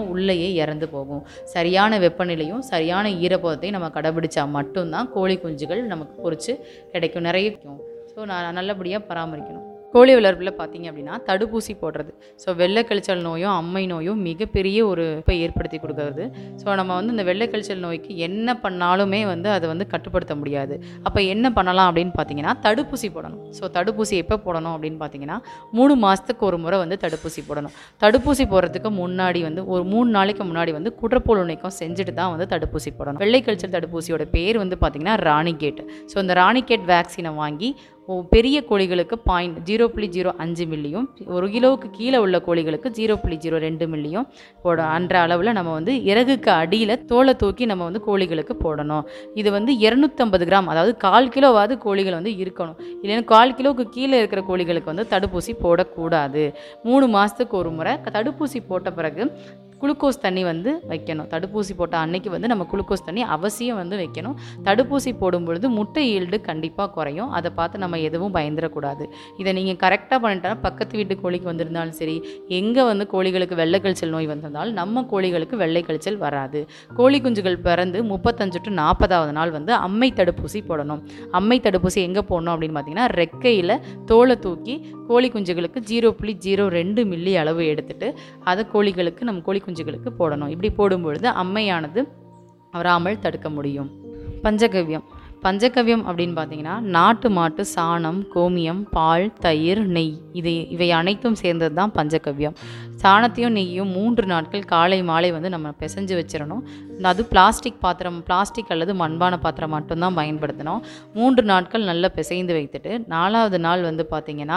உள்ளேயே இறந்து போகும் சரியான வெப்பநிலையும் சரியான ஈரப்பதத்தையும் நம்ம கடைபிடிச்சா மட்டும்தான் கோழி குஞ்சுகள் நமக்கு பொரிச்சு கிடைக்கும் நிறைய கிடைக்கும் ஸோ நான் நல்லபடியாக பராமரிக்கணும் கோழி வளர்ப்பில் பார்த்தீங்க அப்படின்னா தடுப்பூசி போடுறது ஸோ வெள்ளை கழிச்சல் நோயும் அம்மை நோயும் மிகப்பெரிய ஒரு இப்போ ஏற்படுத்தி கொடுக்கறது ஸோ நம்ம வந்து இந்த வெள்ளை கழிச்சல் நோய்க்கு என்ன பண்ணாலுமே வந்து அதை வந்து கட்டுப்படுத்த முடியாது அப்போ என்ன பண்ணலாம் அப்படின்னு பார்த்தீங்கன்னா தடுப்பூசி போடணும் ஸோ தடுப்பூசி எப்போ போடணும் அப்படின்னு பார்த்தீங்கன்னா மூணு மாதத்துக்கு ஒரு முறை வந்து தடுப்பூசி போடணும் தடுப்பூசி போடுறதுக்கு முன்னாடி வந்து ஒரு மூணு நாளைக்கு முன்னாடி வந்து குற்றப்போல் நீக்கம் செஞ்சுட்டு தான் வந்து தடுப்பூசி போடணும் வெள்ளை கழிச்சல் தடுப்பூசியோட பேர் வந்து பார்த்தீங்கன்னா ராணிகேட் ஸோ இந்த ராணிகேட் வேக்சினை வாங்கி ஓ பெரிய கோழிகளுக்கு பாயிண்ட் ஜீரோ புள்ளி ஜீரோ அஞ்சு மில்லியும் ஒரு கிலோவுக்கு கீழே உள்ள கோழிகளுக்கு ஜீரோ புள்ளி ஜீரோ ரெண்டு மில்லியும் போட அன்ற அளவில் நம்ம வந்து இறகுக்கு அடியில் தோலை தூக்கி நம்ம வந்து கோழிகளுக்கு போடணும் இது வந்து இரநூத்தம்பது கிராம் அதாவது கால் கிலோவாவது கோழிகள் வந்து இருக்கணும் இல்லைன்னா கால் கிலோவுக்கு கீழே இருக்கிற கோழிகளுக்கு வந்து தடுப்பூசி போடக்கூடாது மூணு மாதத்துக்கு ஒரு முறை தடுப்பூசி போட்ட பிறகு குளுக்கோஸ் தண்ணி வந்து வைக்கணும் தடுப்பூசி போட்ட அன்னைக்கு வந்து நம்ம குளுக்கோஸ் தண்ணி அவசியம் வந்து வைக்கணும் தடுப்பூசி போடும் பொழுது முட்டை ஈல்டு கண்டிப்பாக குறையும் அதை பார்த்து நம்ம எதுவும் பயந்துடக்கூடாது இதை நீங்கள் கரெக்டாக பண்ணிட்டா பக்கத்து வீட்டு கோழிக்கு வந்திருந்தாலும் சரி எங்கே வந்து கோழிகளுக்கு வெள்ளை கழிச்சல் நோய் வந்திருந்தாலும் நம்ம கோழிகளுக்கு வெள்ளை கழிச்சல் வராது கோழி குஞ்சுகள் பிறந்து முப்பத்தஞ்சு டு நாற்பதாவது நாள் வந்து அம்மை தடுப்பூசி போடணும் அம்மை தடுப்பூசி எங்கே போடணும் அப்படின்னு பார்த்தீங்கன்னா ரெக்கையில் தோலை தூக்கி கோழி குஞ்சுகளுக்கு ஜீரோ புள்ளி ஜீரோ ரெண்டு மில்லி அளவு எடுத்துட்டு அதை கோழிகளுக்கு நம்ம கோழி குஞ்சுகளுக்கு போடணும் இப்படி போடும்பொழுது அம்மையானது வராமல் தடுக்க முடியும் பஞ்சகவ்யம் பஞ்சகவ்யம் அப்படின்னு பார்த்தீங்கன்னா நாட்டு மாட்டு சாணம் கோமியம் பால் தயிர் நெய் இது இவை அனைத்தும் சேர்ந்தது தான் பஞ்சகவ்யம் சாணத்தையும் நெய்யும் மூன்று நாட்கள் காலை மாலை வந்து நம்ம பிசைஞ்சு வச்சிடணும் அது பிளாஸ்டிக் பாத்திரம் பிளாஸ்டிக் அல்லது மண்பான பாத்திரம் மட்டும்தான் பயன்படுத்தணும் மூன்று நாட்கள் நல்லா பிசைந்து வைத்துட்டு நாலாவது நாள் வந்து பார்த்திங்கன்னா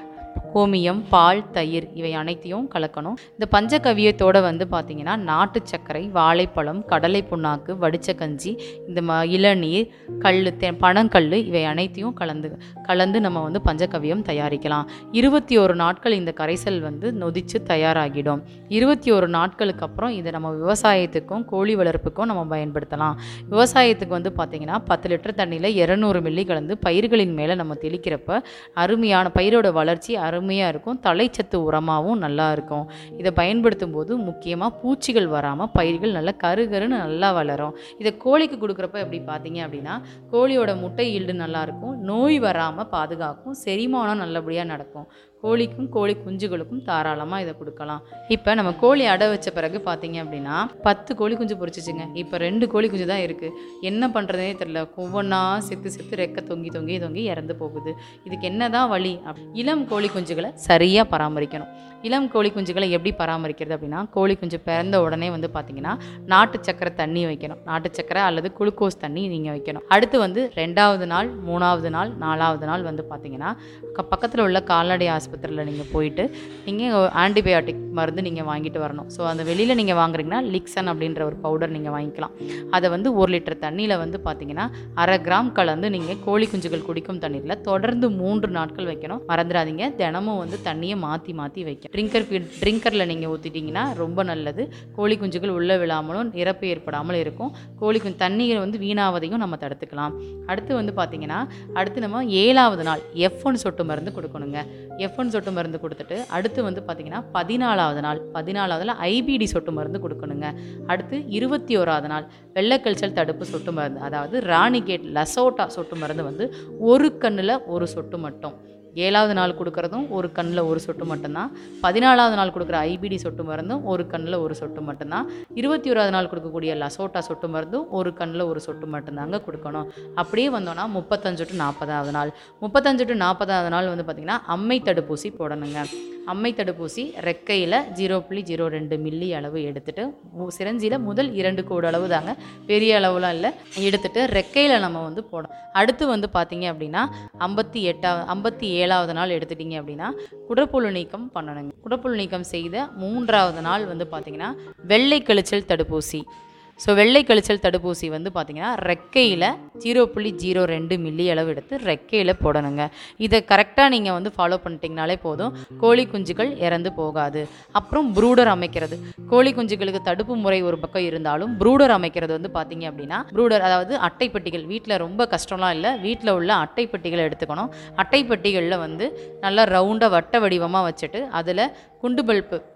கோமியம் பால் தயிர் இவை அனைத்தையும் கலக்கணும் இந்த பஞ்சகவியத்தோட வந்து பார்த்திங்கன்னா நாட்டு சர்க்கரை வாழைப்பழம் கடலை புண்ணாக்கு வடிச்ச கஞ்சி இந்த ம இளநீர் கல் தே பனங்கல் இவை அனைத்தையும் கலந்து கலந்து நம்ம வந்து பஞ்சகவியம் தயாரிக்கலாம் இருபத்தி ஒரு நாட்கள் இந்த கரைசல் வந்து நொதிச்சு தயாராகிடும் இருபத்தி ஒரு நாட்களுக்கு அப்புறம் இதை நம்ம விவசாயத்துக்கும் கோழி வளர்ப்புக்கும் நம்ம பயன்படுத்தலாம் விவசாயத்துக்கு வந்து பார்த்திங்கன்னா பத்து லிட்டர் தண்ணியில் இரநூறு மில்லி கலந்து பயிர்களின் மேலே நம்ம தெளிக்கிறப்ப அருமையான பயிரோட வளர்ச்சி அருமையாக இருக்கும் தலைச்சத்து உரமாகவும் நல்லா இருக்கும் இதை பயன்படுத்தும் போது முக்கியமாக பூச்சிகள் வராமல் பயிர்கள் நல்லா கருகருன்னு நல்லா வளரும் இதை கோழிக்கு கொடுக்குறப்ப எப்படி பார்த்தீங்க அப்படின்னா கோழியோட முட்டை ஈல்டு நல்லாயிருக்கும் நோய் வராமல் பாதுகாக்கும் செரிமானம் நல்லபடியாக நடக்கும் கோழிக்கும் கோழி குஞ்சுகளுக்கும் தாராளமாக இதை கொடுக்கலாம் இப்போ நம்ம கோழி அடை வச்ச பிறகு பார்த்தீங்க அப்படின்னா பத்து கோழி குஞ்சு பொரிச்சிச்சுங்க இப்போ ரெண்டு கோழி குஞ்சு தான் இருக்குது என்ன பண்ணுறதுனே தெரில ஒவ்வொன்றா செத்து செத்து ரெக்க தொங்கி தொங்கி தொங்கி இறந்து போகுது இதுக்கு என்னதான் வழி அப் இளம் கோழி குஞ்சுகளை சரியாக பராமரிக்கணும் இளம் கோழி குஞ்சுகளை எப்படி பராமரிக்கிறது அப்படின்னா கோழி குஞ்சு பிறந்த உடனே வந்து பார்த்தீங்கன்னா நாட்டு சக்கரை தண்ணி வைக்கணும் நாட்டு சக்கரை அல்லது குளுக்கோஸ் தண்ணி நீங்கள் வைக்கணும் அடுத்து வந்து ரெண்டாவது நாள் மூணாவது நாள் நாலாவது நாள் வந்து பார்த்தீங்கன்னா பக்கத்தில் உள்ள கால்நடை ஆஸ்பத்திரியில் நீங்கள் போயிட்டு நீங்கள் ஆன்டிபயோட்டிக் மருந்து நீங்கள் வாங்கிட்டு வரணும் ஸோ அந்த வெளியில் நீங்கள் வாங்குறீங்கன்னா லிக்சன் அப்படின்ற ஒரு பவுடர் நீங்கள் வாங்கிக்கலாம் அதை வந்து ஒரு லிட்டர் தண்ணியில் வந்து பார்த்தீங்கன்னா அரை கிராம் கலந்து நீங்கள் கோழி குஞ்சுகள் குடிக்கும் தண்ணீரில் தொடர்ந்து மூன்று நாட்கள் வைக்கணும் மறந்துடாதீங்க தினமும் வந்து தண்ணியை மாற்றி மாற்றி வைக்கணும் ட்ரிங்கர் ட்ரிங்கரில் நீங்கள் ஊற்றிட்டீங்கன்னா ரொம்ப நல்லது கோழி குஞ்சுகள் உள்ளே விழாமலும் இறப்பு ஏற்படாமல் இருக்கும் கோழி குஞ்சு தண்ணீரை வந்து வீணாவதையும் நம்ம தடுத்துக்கலாம் அடுத்து வந்து பார்த்தீங்கன்னா அடுத்து நம்ம ஏழாவது நாள் எஃப் ஒன் சொட்டு மருந்து கொடுக்கணுங்க எஃப் ஒன் சொட்டு மருந்து கொடுத்துட்டு அடுத்து வந்து பார்த்தீங்கன்னா பதினாலாவது நாள் பதினாலாவதுல ஐபிடி சொட்டு மருந்து கொடுக்கணுங்க அடுத்து இருபத்தி ஓராவது நாள் வெள்ளைக்கல்ச்சல் தடுப்பு சொட்டு மருந்து அதாவது ராணிகேட் லசோட்டா சொட்டு மருந்து வந்து ஒரு கண்ணில் ஒரு சொட்டு மட்டும் ஏழாவது நாள் கொடுக்குறதும் ஒரு கண்ணில் ஒரு சொட்டு மட்டும்தான் பதினாலாவது நாள் கொடுக்குற ஐபிடி சொட்டு மருந்தும் ஒரு கண்ணில் ஒரு சொட்டு மட்டும்தான் இருபத்தி ஓராவது நாள் கொடுக்கக்கூடிய லசோட்டா சொட்டு மருந்தும் ஒரு கண்ணில் ஒரு சொட்டு மட்டும்தாங்க கொடுக்கணும் அப்படியே வந்தோன்னா முப்பத்தஞ்சு டு நாற்பதாவது நாள் முப்பத்தஞ்சு டு நாற்பதாவது நாள் வந்து பார்த்திங்கன்னா அம்மை தடுப்பூசி போடணுங்க அம்மை தடுப்பூசி ரெக்கையில் ஜீரோ புள்ளி ஜீரோ ரெண்டு மில்லி அளவு எடுத்துட்டு மு- சிரஞ்சியில் முதல் இரண்டு கோடு அளவு தாங்க பெரிய அளவுலாம் இல்லை எடுத்துட்டு ரெக்கையில் நம்ம வந்து போடணும் அடுத்து வந்து பார்த்தீங்க அப்படின்னா ஐம்பத்தி எட்டாவது ஐம்பத்தி ஏழாவது நாள் எடுத்துட்டீங்க அப்படின்னா குடப்புழு நீக்கம் பண்ணணுங்க குடப்புழு நீக்கம் செய்த மூன்றாவது நாள் வந்து பார்த்தீங்கன்னா வெள்ளை கழிச்சல் தடுப்பூசி ஸோ வெள்ளை கழிச்சல் தடுப்பூசி வந்து பார்த்தீங்கன்னா ரெக்கையில் ஜீரோ புள்ளி ஜீரோ ரெண்டு மில்லி அளவு எடுத்து ரெக்கையில் போடணுங்க இதை கரெக்டாக நீங்கள் வந்து ஃபாலோ பண்ணிட்டீங்கனாலே போதும் கோழி குஞ்சுகள் இறந்து போகாது அப்புறம் ப்ரூடர் அமைக்கிறது கோழி குஞ்சுகளுக்கு தடுப்பு முறை ஒரு பக்கம் இருந்தாலும் ப்ரூடர் அமைக்கிறது வந்து பார்த்தீங்க அப்படின்னா ப்ரூடர் அதாவது அட்டைப்பெட்டிகள் வீட்டில் ரொம்ப கஷ்டம்லாம் இல்லை வீட்டில் உள்ள அட்டைப்பெட்டிகளை எடுத்துக்கணும் அட்டைப்பெட்டிகளில் வந்து நல்லா ரவுண்டாக வட்ட வடிவமாக வச்சுட்டு அதில் குண்டு பல்ப்பு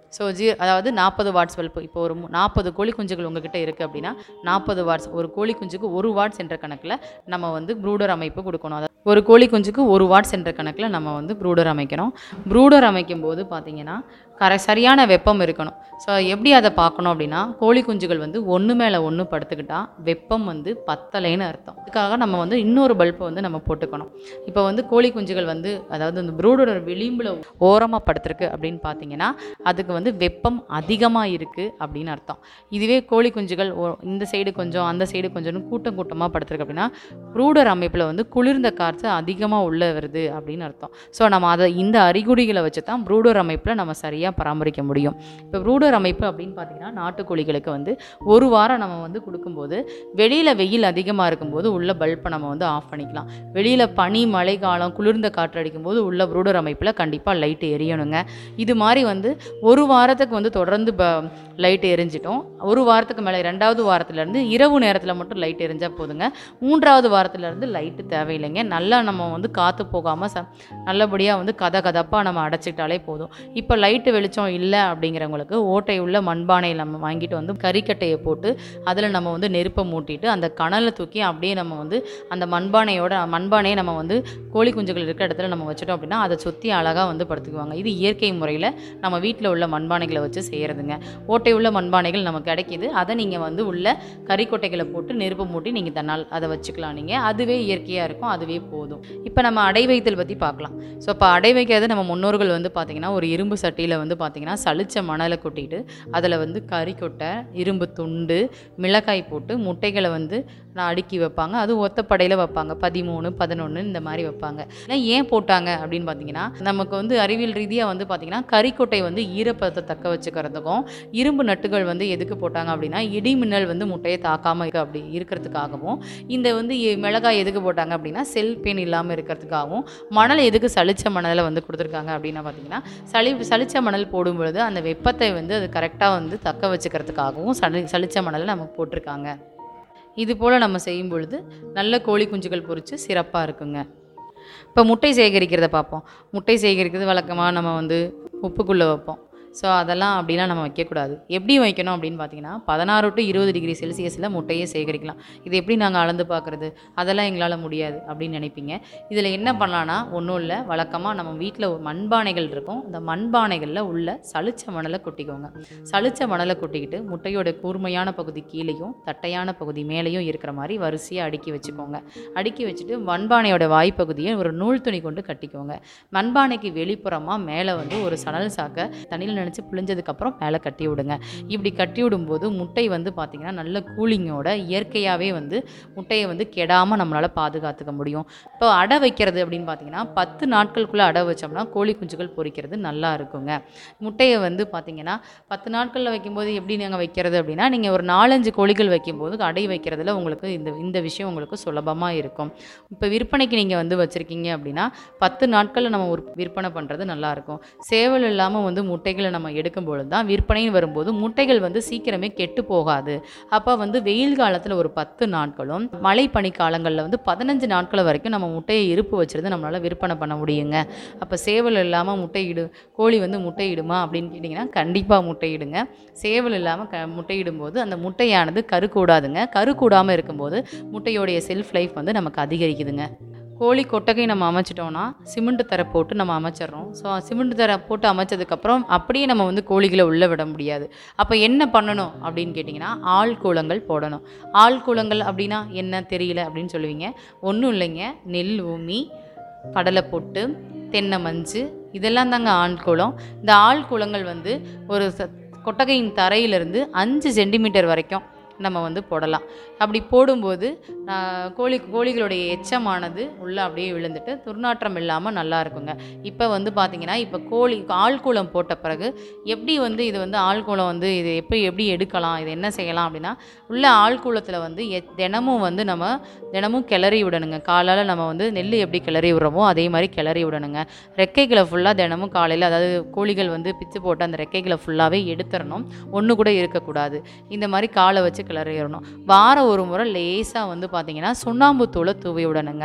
ஸோ ஜீ அதாவது நாற்பது வாட்ஸ் பல்பு இப்போ ஒரு நாற்பது கோழி குஞ்சுகள் உங்ககிட்ட இருக்குது அப்படின்னா நாற்பது வாட்ஸ் ஒரு கோழி குஞ்சுக்கு ஒரு வாட்ஸ் என்ற கணக்கில் நம்ம வந்து ப்ரூடர் அமைப்பு கொடுக்கணும் அதாவது ஒரு கோழி குஞ்சுக்கு ஒரு வாட்ஸ் என்ற கணக்கில் நம்ம வந்து ப்ரூடர் அமைக்கணும் ப்ரூடர் அமைக்கும் போது பார்த்தீங்கன்னா கரை சரியான வெப்பம் இருக்கணும் ஸோ எப்படி அதை பார்க்கணும் அப்படின்னா கோழி குஞ்சுகள் வந்து ஒன்று மேலே ஒன்று படுத்துக்கிட்டா வெப்பம் வந்து பத்தலைன்னு அர்த்தம் அதுக்காக நம்ம வந்து இன்னொரு பல்பை வந்து நம்ம போட்டுக்கணும் இப்போ வந்து கோழி குஞ்சுகள் வந்து அதாவது அந்த ப்ரூடோட விளிம்பில் ஓரமாக படுத்திருக்கு அப்படின்னு பார்த்தீங்கன்னா அதுக்கு வந்து வெப்பம் அதிகமாக இருக்குது அப்படின்னு அர்த்தம் இதுவே கோழி குஞ்சுகள் ஓ- இந்த சைடு கொஞ்சம் அந்த சைடு கொஞ்சம்னு கூட்டம் கூட்டமாக படுத்திருக்கு அப்படின்னா ப்ரூடர் அமைப்பில் வந்து குளிர்ந்த காற்று அதிகமாக உள்ளே வருது அப்படின்னு அர்த்தம் ஸோ நம்ம அதை இந்த அறிகுறிகளை வச்சு தான் ப்ரூடர் அமைப்பில் நம்ம சரியாக பராமரிக்க முடியும் இப்போ ப்ரூடர் அமைப்பு அப்படின்னு பார்த்தீங்கன்னா நாட்டுக்கோழிகளுக்கு வந்து ஒரு வாரம் நம்ம வந்து கொடுக்கும்போது வெளியில் வெயில் அதிகமாக இருக்கும்போது உள்ள பல்பை நம்ம வந்து ஆஃப் பண்ணிக்கலாம் வெளியில் பனி மழை காலம் குளிர்ந்த காற்று அடிக்கும்போது உள்ள ப்ரூடர் அமைப்பில் கண்டிப்பாக லைட் எரியணுங்க இது மாதிரி வந்து ஒரு வாரத்துக்கு வந்து தொடர்ந்து ப லைட் எரிஞ்சிட்டோம் ஒரு வாரத்துக்கு மேலே ரெண்டாவது வாரத்துலேருந்து இரவு நேரத்தில் மட்டும் லைட் எரிஞ்சால் போதுங்க மூன்றாவது வாரத்துலேருந்து லைட்டு தேவையில்லைங்க நல்லா நம்ம வந்து காற்று போகாமல் ச நல்லபடியாக வந்து கத கதப்பாக நம்ம அடைச்சிக்கிட்டாலே போதும் இப்போ லைட்டு வெளிச்சம் இல்லை அப்படிங்கிறவங்களுக்கு ஓட்டை உள்ள மண்பானையில் நம்ம வாங்கிட்டு வந்து கறிக்கட்டையை போட்டு அதில் நம்ம வந்து நெருப்பை மூட்டிட்டு அந்த கனலை தூக்கி அப்படியே நம்ம வந்து அந்த மண்பானையோட மண்பானையை நம்ம வந்து கோழி குஞ்சுகள் இருக்கிற இடத்துல நம்ம வச்சுட்டோம் அப்படின்னா அதை சுற்றி அழகாக வந்து படுத்துக்குவாங்க இது இயற்கை முறையில் நம்ம வீட்டில் உள்ள மண்பானைகளை வச்சு செய்கிறதுங்க ஓட்டை உள்ள மண்பானைகள் நமக்கு கிடைக்கிது அதை நீங்கள் வந்து உள்ள கறிக்கொட்டைகளை போட்டு நெருப்பு மூட்டி நீங்கள் தன்னால் அதை வச்சுக்கலாம் நீங்கள் அதுவே இயற்கையாக இருக்கும் அதுவே போதும் இப்போ நம்ம அடை வைத்தல் பற்றி பார்க்கலாம் ஸோ இப்போ அடை வைக்கிறது நம்ம முன்னோர்கள் வந்து பார்த்திங்கன்னா ஒரு இரும்பு சட்டியில் வந்து பார்த்திங்கன்னா சளிச்ச மணலை கொட்டிட்டு அதில் வந்து கறிக்கொட்டை இரும்பு துண்டு மிளகாய் போட்டு முட்டைகளை வந்து நான் அடுக்கி வைப்பாங்க அது ஒத்தப்படையில் வைப்பாங்க பதிமூணு பதினொன்று இந்த மாதிரி வைப்பாங்க இதெல்லாம் ஏன் போட்டாங்க அப்படின்னு பார்த்தீங்கன்னா நமக்கு வந்து அறிவியல் ரீதியாக வந்து பார்த்திங்கன்னா கறிக்கொட்டை வந்து ஈரப்பதத்தை தக்க வச்சுக்கிறதுக்கும் இரும்பு நட்டுகள் வந்து எதுக்கு போட்டாங்க அப்படின்னா இடி மின்னல் வந்து முட்டையை தாக்காமல் இருக்க அப்படி இருக்கிறதுக்காகவும் இந்த வந்து எ- மிளகாய் எதுக்கு போட்டாங்க அப்படின்னா செல் பெயின் இல்லாமல் இருக்கிறதுக்காகவும் மணல் எதுக்கு சளிச்ச மணலை வந்து கொடுத்துருக்காங்க அப்படின்னா பார்த்தீங்கன்னா சளி சளிச்ச மணல் போடும் பொழுது அந்த வெப்பத்தை வந்து அது கரெக்டாக வந்து தக்க வச்சுக்கிறதுக்காகவும் சளி சளிச்ச மணலை நமக்கு போட்டிருக்காங்க இது போல் நம்ம செய்யும் பொழுது நல்ல கோழி குஞ்சுகள் பொரித்து சிறப்பாக இருக்குங்க இப்போ முட்டை சேகரிக்கிறத பார்ப்போம் முட்டை சேகரிக்கிறது வழக்கமாக நம்ம வந்து உப்புக்குள்ளே வைப்போம் ஸோ அதெல்லாம் அப்படிலாம் நம்ம வைக்கக்கூடாது எப்படி வைக்கணும் அப்படின்னு பார்த்தீங்கன்னா பதினாறு டு இருபது டிகிரி செல்சியஸில் முட்டையை சேகரிக்கலாம் இது எப்படி நாங்கள் அளந்து பார்க்குறது அதெல்லாம் எங்களால் முடியாது அப்படின்னு நினைப்பீங்க இதில் என்ன பண்ணலான்னா ஒன்றும் இல்லை வழக்கமாக நம்ம வீட்டில் மண்பானைகள் இருக்கும் இந்த மண்பானைகளில் உள்ள சளிச்ச மணலை கொட்டிக்கோங்க சளிச்ச மணலை கொட்டிக்கிட்டு முட்டையோட கூர்மையான பகுதி கீழேயும் தட்டையான பகுதி மேலேயும் இருக்கிற மாதிரி வரிசையாக அடுக்கி வச்சுக்கோங்க அடுக்கி வச்சுட்டு மண்பானையோட வாய்ப்பகுதியை ஒரு நூல் துணி கொண்டு கட்டிக்கோங்க மண்பானைக்கு வெளிப்புறமாக மேலே வந்து ஒரு சணல் சாக்கை தண்ணியில் நினச்சி பிழிஞ்சதுக்கப்புறம் மேலே கட்டி விடுங்க இப்படி கட்டி விடும்போது முட்டை வந்து பார்த்திங்கன்னா நல்ல கூலிங்கோட இயற்கையாகவே வந்து முட்டையை வந்து கெடாமல் நம்மளால் பாதுகாத்துக்க முடியும் இப்போ அடை வைக்கிறது அப்படின்னு பார்த்தீங்கன்னா பத்து நாட்களுக்குள்ளே அடை வச்சோம்னா கோழி குஞ்சுகள் பொரிக்கிறது நல்லா இருக்குங்க முட்டையை வந்து பார்த்தீங்கன்னா பத்து நாட்களில் வைக்கும்போது எப்படி நீங்கள் வைக்கிறது அப்படின்னா நீங்கள் ஒரு நாலஞ்சு கோழிகள் வைக்கும்போது அடை வைக்கிறதுல உங்களுக்கு இந்த இந்த விஷயம் உங்களுக்கு சுலபமாக இருக்கும் இப்போ விற்பனைக்கு நீங்கள் வந்து வச்சுருக்கீங்க அப்படின்னா பத்து நாட்களில் நம்ம ஒரு விற்பனை பண்ணுறது நல்லாயிருக்கும் சேவல் இல்லாமல் வந்து முட்டைகளை நம்ம எடுக்கும் பொழுது தான் விற்பனைன்னு வரும்போது முட்டைகள் வந்து சீக்கிரமே கெட்டு போகாது அப்போ வந்து வெயில் காலத்தில் ஒரு பத்து நாட்களும் மழை பனி காலங்களில் வந்து பதினஞ்சு நாட்கள் வரைக்கும் நம்ம முட்டையை இருப்பு வச்சிருந்து நம்மளால் விற்பனை பண்ண முடியுங்க அப்போ சேவல் இல்லாமல் முட்டையிடு கோழி வந்து முட்டையிடுமா அப்படின்னு கேட்டிங்கன்னா கண்டிப்பாக முட்டையிடுங்க சேவல் இல்லாமல் க முட்டையிடும்போது அந்த முட்டையானது கரு கூடாதுங்க கரு கூடாமல் இருக்கும்போது முட்டையோடைய செல்ஃப் லைஃப் வந்து நமக்கு அதிகரிக்குதுங்க கோழி கொட்டகை நம்ம அமைச்சிட்டோம்னா சிமெண்ட் தரை போட்டு நம்ம அமைச்சிடுறோம் ஸோ சிமெண்ட் தரை போட்டு அமைச்சதுக்கப்புறம் அப்படியே நம்ம வந்து கோழிகளை உள்ளே விட முடியாது அப்போ என்ன பண்ணணும் அப்படின்னு கேட்டிங்கன்னா ஆள் கூலங்கள் போடணும் ஆள் கூலங்கள் அப்படின்னா என்ன தெரியல அப்படின்னு சொல்லுவீங்க ஒன்றும் இல்லைங்க நெல் ஊமி கடலை பொட்டு தென்னை மஞ்சு இதெல்லாம் தாங்க ஆண் கூலம் இந்த ஆள் கூலங்கள் வந்து ஒரு ச கொட்டகையின் தரையிலிருந்து அஞ்சு சென்டிமீட்டர் வரைக்கும் நம்ம வந்து போடலாம் அப்படி போடும்போது ஆஹ், கோழி கோழிகளுடைய எச்சமானது உள்ளே அப்படியே விழுந்துட்டு துர்நாற்றம் இல்லாமல் நல்லா இருக்குங்க இப்போ வந்து பார்த்தீங்கன்னா இப்போ கோழி ஆள்கூலம் போட்ட பிறகு எப்படி வந்து இது வந்து ஆள்கூலம் வந்து இது எப்படி எப்படி எடுக்கலாம் இது என்ன செய்யலாம் அப்படின்னா உள்ள ஆள்கூலத்தில் வந்து எ தினமும் வந்து நம்ம தினமும் கிளறி விடணுங்க காலால் நம்ம வந்து நெல் எப்படி கிளறி விடுறோமோ அதே மாதிரி கிளறி விடணுங்க ரெக்கைகளை ஃபுல்லாக தினமும் காலையில் அதாவது கோழிகள் வந்து பிச்சு போட்டு அந்த ரெக்கைகளை ஃபுல்லாகவே எடுத்துடணும் ஒன்று கூட இருக்கக்கூடாது இந்த மாதிரி காலை வச்சு கிளறிடணும் வாரம் ஒரு முறை லேசாக வந்து பார்த்தீங்கன்னா சுண்ணாம்பு தூளை தூவி விடணுங்க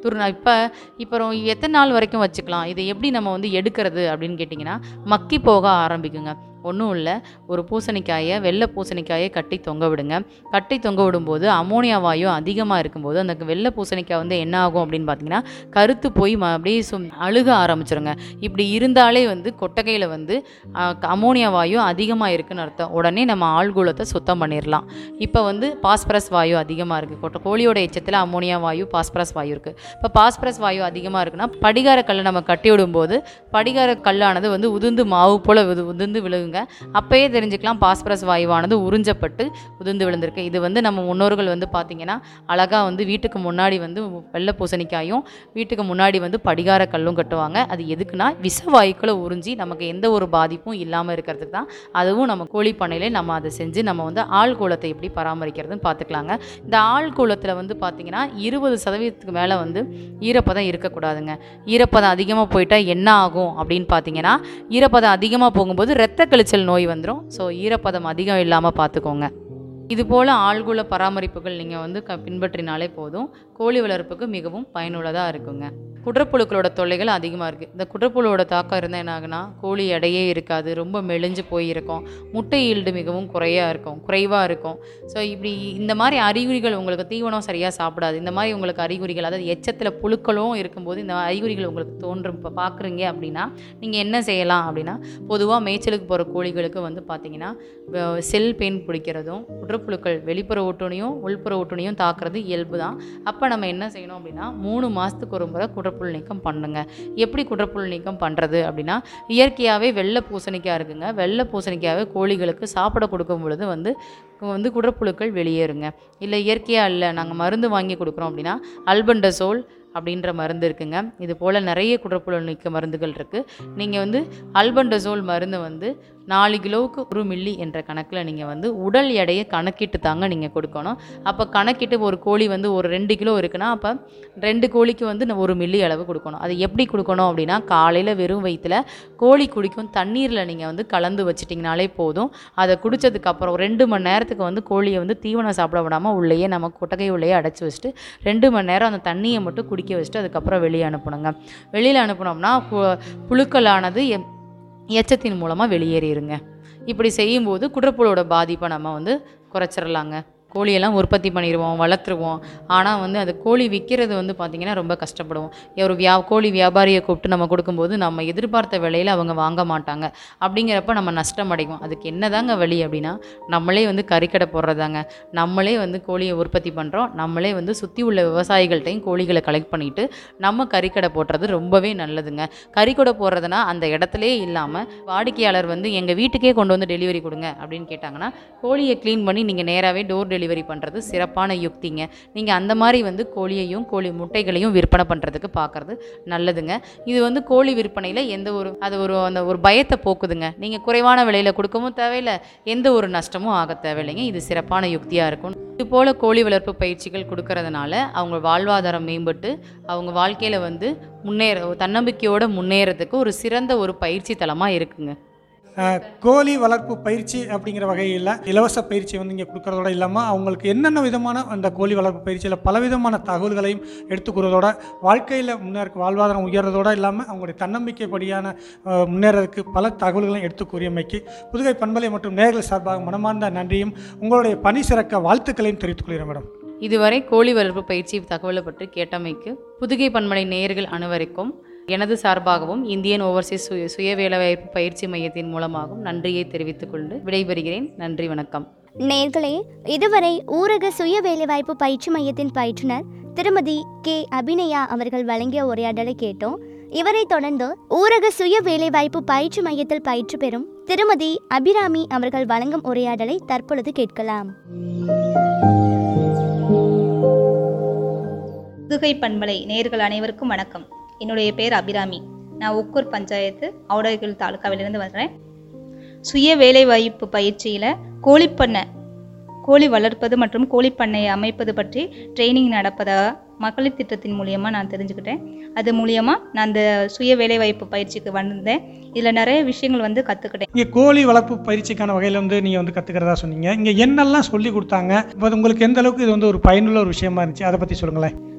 துரு இப்போ இப்போ எத்தனை நாள் வரைக்கும் வச்சுக்கலாம் இதை எப்படி நம்ம வந்து எடுக்கிறது அப்படின்னு கேட்டிங்கன்னா மக்கி போக ஆரம்பிக்குங்க ஒன்றும் இல்லை ஒரு பூசணிக்காயை வெள்ளை பூசணிக்காயை கட்டி தொங்க விடுங்க கட்டி தொங்க விடும்போது அமோனியா வாயு அதிகமாக இருக்கும்போது அந்த வெள்ளை பூசணிக்காய் வந்து என்ன ஆகும் அப்படின்னு பார்த்தீங்கன்னா கருத்து போய் ம- அப்படியே சும் அழுக ஆரம்பிச்சிருங்க இப்படி இருந்தாலே வந்து கொட்டகையில் வந்து ஆ, அமோனியா வாயு அதிகமாக இருக்குன்னு அர்த்தம் உடனே நம்ம ஆழ்குளத்தை சுத்தம் பண்ணிடலாம் இப்போ வந்து பாஸ்பரஸ் வாயு அதிகமாக இருக்குது கொட்ட கோழியோட எச்சத்தில் அமோனியா வாயு பாஸ்பரஸ் வாயு இருக்குது இப்போ பாஸ்பரஸ் வாயு அதிகமாக இருக்குன்னா படிகார கல்லை நம்ம கட்டி விடும்போது படிகார கல்லானது வந்து உதிர்ந்து மாவு போல் உது உதிர்ந்து விழுகுங்க அப்பயே தெரிஞ்சுக்கலாம் பாஸ்பரஸ் வாயுவானது உறிஞ்சப்பட்டு உதிர்ந்து விழுந்திருக்கு இது வந்து நம்ம முன்னோர்கள் வந்து பார்த்திங்கன்னா அழகாக வந்து வீட்டுக்கு முன்னாடி வந்து வெள்ளை பூசணிக்காயும் வீட்டுக்கு முன்னாடி வந்து படிகார கல்லும் கட்டுவாங்க அது எதுக்குன்னா விஷ வாயுக்களை உறிஞ்சி நமக்கு எந்த ஒரு பாதிப்பும் இல்லாமல் இருக்கிறதுக்கு தான் அதுவும் நம்ம கோழி பண்ணையிலே நம்ம அதை செஞ்சு நம்ம வந்து ஆள் கூலத்தை எப்படி பராமரிக்கிறதுன்னு பார்த்துக்கலாங்க இந்த ஆள் கூலத்தில் வந்து பார்த்திங்கன்னா இருபது சதவீதத்துக்கு மேலே வந்து ஈரப்பதம் இருக்கக்கூடாதுங்க ஈரப்பதம் அதிகமாக போயிட்டா என்ன ஆகும் அப்படின்னு பார்த்தீங்கன்னா ஈரப்பதம் அதிகமாக போகும்போது இரத்த கழிச்சல் நோய் வந்துடும் ஸோ ஈரப்பதம் அதிகம் இல்லாமல் பார்த்துக்கோங்க இது போல் ஆள்குல பராமரிப்புகள் நீங்கள் வந்து க பின்பற்றினாலே போதும் கோழி வளர்ப்புக்கு மிகவும் பயனுள்ளதாக இருக்குங்க குடற்புழுக்களோட தொல்லைகள் அதிகமாக இருக்குது இந்த குடற்புழுவோட தாக்கம் இருந்தால் என்ன ஆகுனா கோழி எடையே இருக்காது ரொம்ப மெலிஞ்சு போயிருக்கும் முட்டை ஈல்டு மிகவும் குறையாக இருக்கும் குறைவாக இருக்கும் ஸோ இப்படி இந்த மாதிரி அறிகுறிகள் உங்களுக்கு தீவனம் சரியாக சாப்பிடாது இந்த மாதிரி உங்களுக்கு அறிகுறிகள் அதாவது எச்சத்தில் புழுக்களும் இருக்கும்போது இந்த அறிகுறிகள் உங்களுக்கு தோன்றும் இப்போ பார்க்குறீங்க அப்படின்னா நீங்கள் என்ன செய்யலாம் அப்படின்னா பொதுவாக மேய்ச்சலுக்கு போகிற கோழிகளுக்கு வந்து பார்த்தீங்கன்னா வ- செல் பெயின் பிடிக்கிறதும் குடற்புழுக்கள் வெளிப்புற ஒட்டுணையும் உள்புற ஒட்டுணையும் தாக்குறது இயல்பு தான் அப்போ நம்ம என்ன செய்யணும் அப்படின்னா மூணு மாதத்துக்கு ஒரு முறை குடற்புழு நீக்கம் பண்ணுங்க எப்படி குடற்புழு நீக்கம் பண்ணுறது அப்படின்னா இயற்கையாகவே வெள்ளை பூசணிக்காய் இருக்குங்க வெள்ளை பூசணிக்காவே கோழிகளுக்கு சாப்பிட கொடுக்கும் பொழுது வந்து வந்து குடற்புழுக்கள் வெளியேறுங்க இல்லை இயற்கையாக இல்லை நாங்கள் மருந்து வாங்கி கொடுக்குறோம் அப்படின்னா அல்பண்டசோல் அப்படின்ற மருந்து இருக்குங்க இது போல் நிறைய குடற்புழு நீக்க மருந்துகள் இருக்குது நீங்கள் வந்து அல்பண்டசோல் மருந்து வந்து நாலு கிலோவுக்கு ஒரு மில்லி என்ற கணக்கில் நீங்கள் வந்து உடல் எடையை கணக்கிட்டு தாங்க நீங்கள் கொடுக்கணும் அப்போ கணக்கிட்டு ஒரு கோழி வந்து ஒரு ரெண்டு கிலோ இருக்குன்னா அப்போ ரெண்டு கோழிக்கு வந்து நம்ம ஒரு மில்லி அளவு கொடுக்கணும் அது எப்படி கொடுக்கணும் அப்படின்னா காலையில் வெறும் வயிற்றில் கோழி குடிக்கும் தண்ணீரில் நீங்கள் வந்து கலந்து வச்சிட்டிங்கனாலே போதும் அதை குடித்ததுக்கப்புறம் ரெண்டு மணி நேரத்துக்கு வந்து கோழியை வந்து தீவனம் சாப்பிட விடாமல் உள்ளேயே நம்ம கொட்டகை உள்ளேயே அடைச்சி வச்சுட்டு ரெண்டு மணி நேரம் அந்த தண்ணியை மட்டும் குடிக்க வச்சுட்டு அதுக்கப்புறம் வெளியே அனுப்பணுங்க வெளியில் அனுப்புனோம்னா பு- புழுக்களானது எ- எச்சத்தின் மூலமாக வெளியேறிடுங்க இப்படி செய்யும்போது குடற்புழோட பாதிப்பை நம்ம வந்து குறைச்சிடலாங்க கோழியெல்லாம் உற்பத்தி பண்ணிடுவோம் வளர்த்துருவோம் ஆனால் வந்து அது கோழி விற்கிறது வந்து பார்த்திங்கன்னா ரொம்ப கஷ்டப்படுவோம் ஒரு வியா கோழி வியாபாரியை கூப்பிட்டு நம்ம கொடுக்கும்போது நம்ம எதிர்பார்த்த விலையில் அவங்க வாங்க மாட்டாங்க அப்படிங்கிறப்ப நம்ம நஷ்டம் அடைவோம் அதுக்கு என்னதாங்க வழி அப்படின்னா நம்மளே வந்து கறிக்கடை போடுறதாங்க நம்மளே வந்து கோழியை உற்பத்தி பண்ணுறோம் நம்மளே வந்து சுற்றி உள்ள விவசாயிகள்கிட்டையும் கோழிகளை கலெக்ட் பண்ணிட்டு நம்ம கறிக்கடை போடுறது ரொம்பவே நல்லதுங்க கறிக்கடை போடுறதுனா அந்த இடத்துலே இல்லாமல் வாடிக்கையாளர் வந்து எங்கள் வீட்டுக்கே கொண்டு வந்து டெலிவரி கொடுங்க அப்படின்னு கேட்டாங்கன்னா கோழியை க்ளீன் பண்ணி நீங்கள் நேராகவே டோர் டெலிவரி பண்ணுறது சிறப்பான யுக்திங்க நீங்கள் அந்த மாதிரி வந்து கோழியையும் கோழி முட்டைகளையும் விற்பனை பண்ணுறதுக்கு பார்க்குறது நல்லதுங்க இது வந்து கோழி விற்பனையில் எந்த ஒரு அது ஒரு அந்த ஒரு பயத்தை போக்குதுங்க நீங்கள் குறைவான விலையில் கொடுக்கவும் தேவையில்லை எந்த ஒரு நஷ்டமும் ஆக தேவையில்லைங்க இது சிறப்பான யுக்தியாக இருக்கும் இது போல் கோழி வளர்ப்பு பயிற்சிகள் கொடுக்கறதுனால அவங்க வாழ்வாதாரம் மேம்பட்டு அவங்க வாழ்க்கையில் வந்து முன்னேற தன்னம்பிக்கையோடு முன்னேறதுக்கு ஒரு சிறந்த ஒரு பயிற்சி தலமாக இருக்குங்க அஹ், கோழி வளர்ப்பு பயிற்சி அப்படிங்கிற வகையில் இலவச பயிற்சி வந்து இங்கே கொடுக்கறதோட இல்லாமல் அவங்களுக்கு என்னென்ன விதமான அந்த கோழி வளர்ப்பு பயிற்சியில் பலவிதமான தகவல்களையும் எடுத்துக்கிறதோட வாழ்க்கையில் முன்னேற வாழ்வாதாரம் உயர்றதோட இல்லாமல் அவங்களுடைய தன்னம்பிக்கைப்படியான அஹ், முன்னேறதுக்கு பல தகவல்களையும் எடுத்து கூறியமைக்கு புதுகை பண்பலை மற்றும் நேர்கள் சார்பாக மனமார்ந்த நன்றியும் உங்களுடைய பணி சிறக்க வாழ்த்துக்களையும் தெரிவித்துக் கொள்கிறேன் மேடம் இதுவரை கோழி வளர்ப்பு பயிற்சி தகவலை பற்றி கேட்டமைக்கு புதுகை பன்மலை நேயர்கள் அனைவருக்கும் எனது சார்பாகவும் இந்தியன் ஓவர்சீஸ் சுய சுய வேலைவாய்ப்பு பயிற்சி மையத்தின் மூலமாகவும் நன்றியை தெரிவித்துக் கொண்டு விடைபெறுகிறேன் நன்றி வணக்கம் நேர்களே இதுவரை ஊரக சுய வேலைவாய்ப்பு பயிற்சி மையத்தின் பயிற்றுனர் திருமதி கே அபிநயா அவர்கள் வழங்கிய உரையாடலை கேட்டோம் இவரை தொடர்ந்து ஊரக சுய வேலைவாய்ப்பு பயிற்சி மையத்தில் பயிற்சி பெறும் திருமதி அபிராமி அவர்கள் வழங்கும் உரையாடலை தற்பொழுது கேட்கலாம் புதுகை பண்பலை நேர்கள் அனைவருக்கும் வணக்கம் என்னுடைய பேர் அபிராமி நான் உக்கூர் பஞ்சாயத்து ஆவுடைகள் தாலுக்காவிலிருந்து வர்றேன் சுய வேலைவாய்ப்பு பயிற்சியில் கோழிப்பண்ணை கோழி வளர்ப்பது மற்றும் கோழிப்பண்ணையை அமைப்பது பற்றி ட்ரைனிங் நடப்பதாக மகளிர் திட்டத்தின் மூலியமாக நான் தெரிஞ்சுக்கிட்டேன் அது மூலியமாக நான் அந்த சுய வேலைவாய்ப்பு பயிற்சிக்கு வந்தேன் இதில் நிறைய விஷயங்கள் வந்து கற்றுக்கிட்டேன் இங்கே கோழி வளர்ப்பு பயிற்சிக்கான வகையில் வந்து நீங்கள் வந்து கற்றுக்கிறதா சொன்னீங்க இங்கே என்னெல்லாம் சொல்லி கொடுத்தாங்க இப்போ அது உங்களுக்கு எந்த அளவுக்கு இது வந்து ஒரு பயனுள்ள ஒரு விஷயமா இருந்துச்சு அதை பற்றி சொல்லுங்களேன்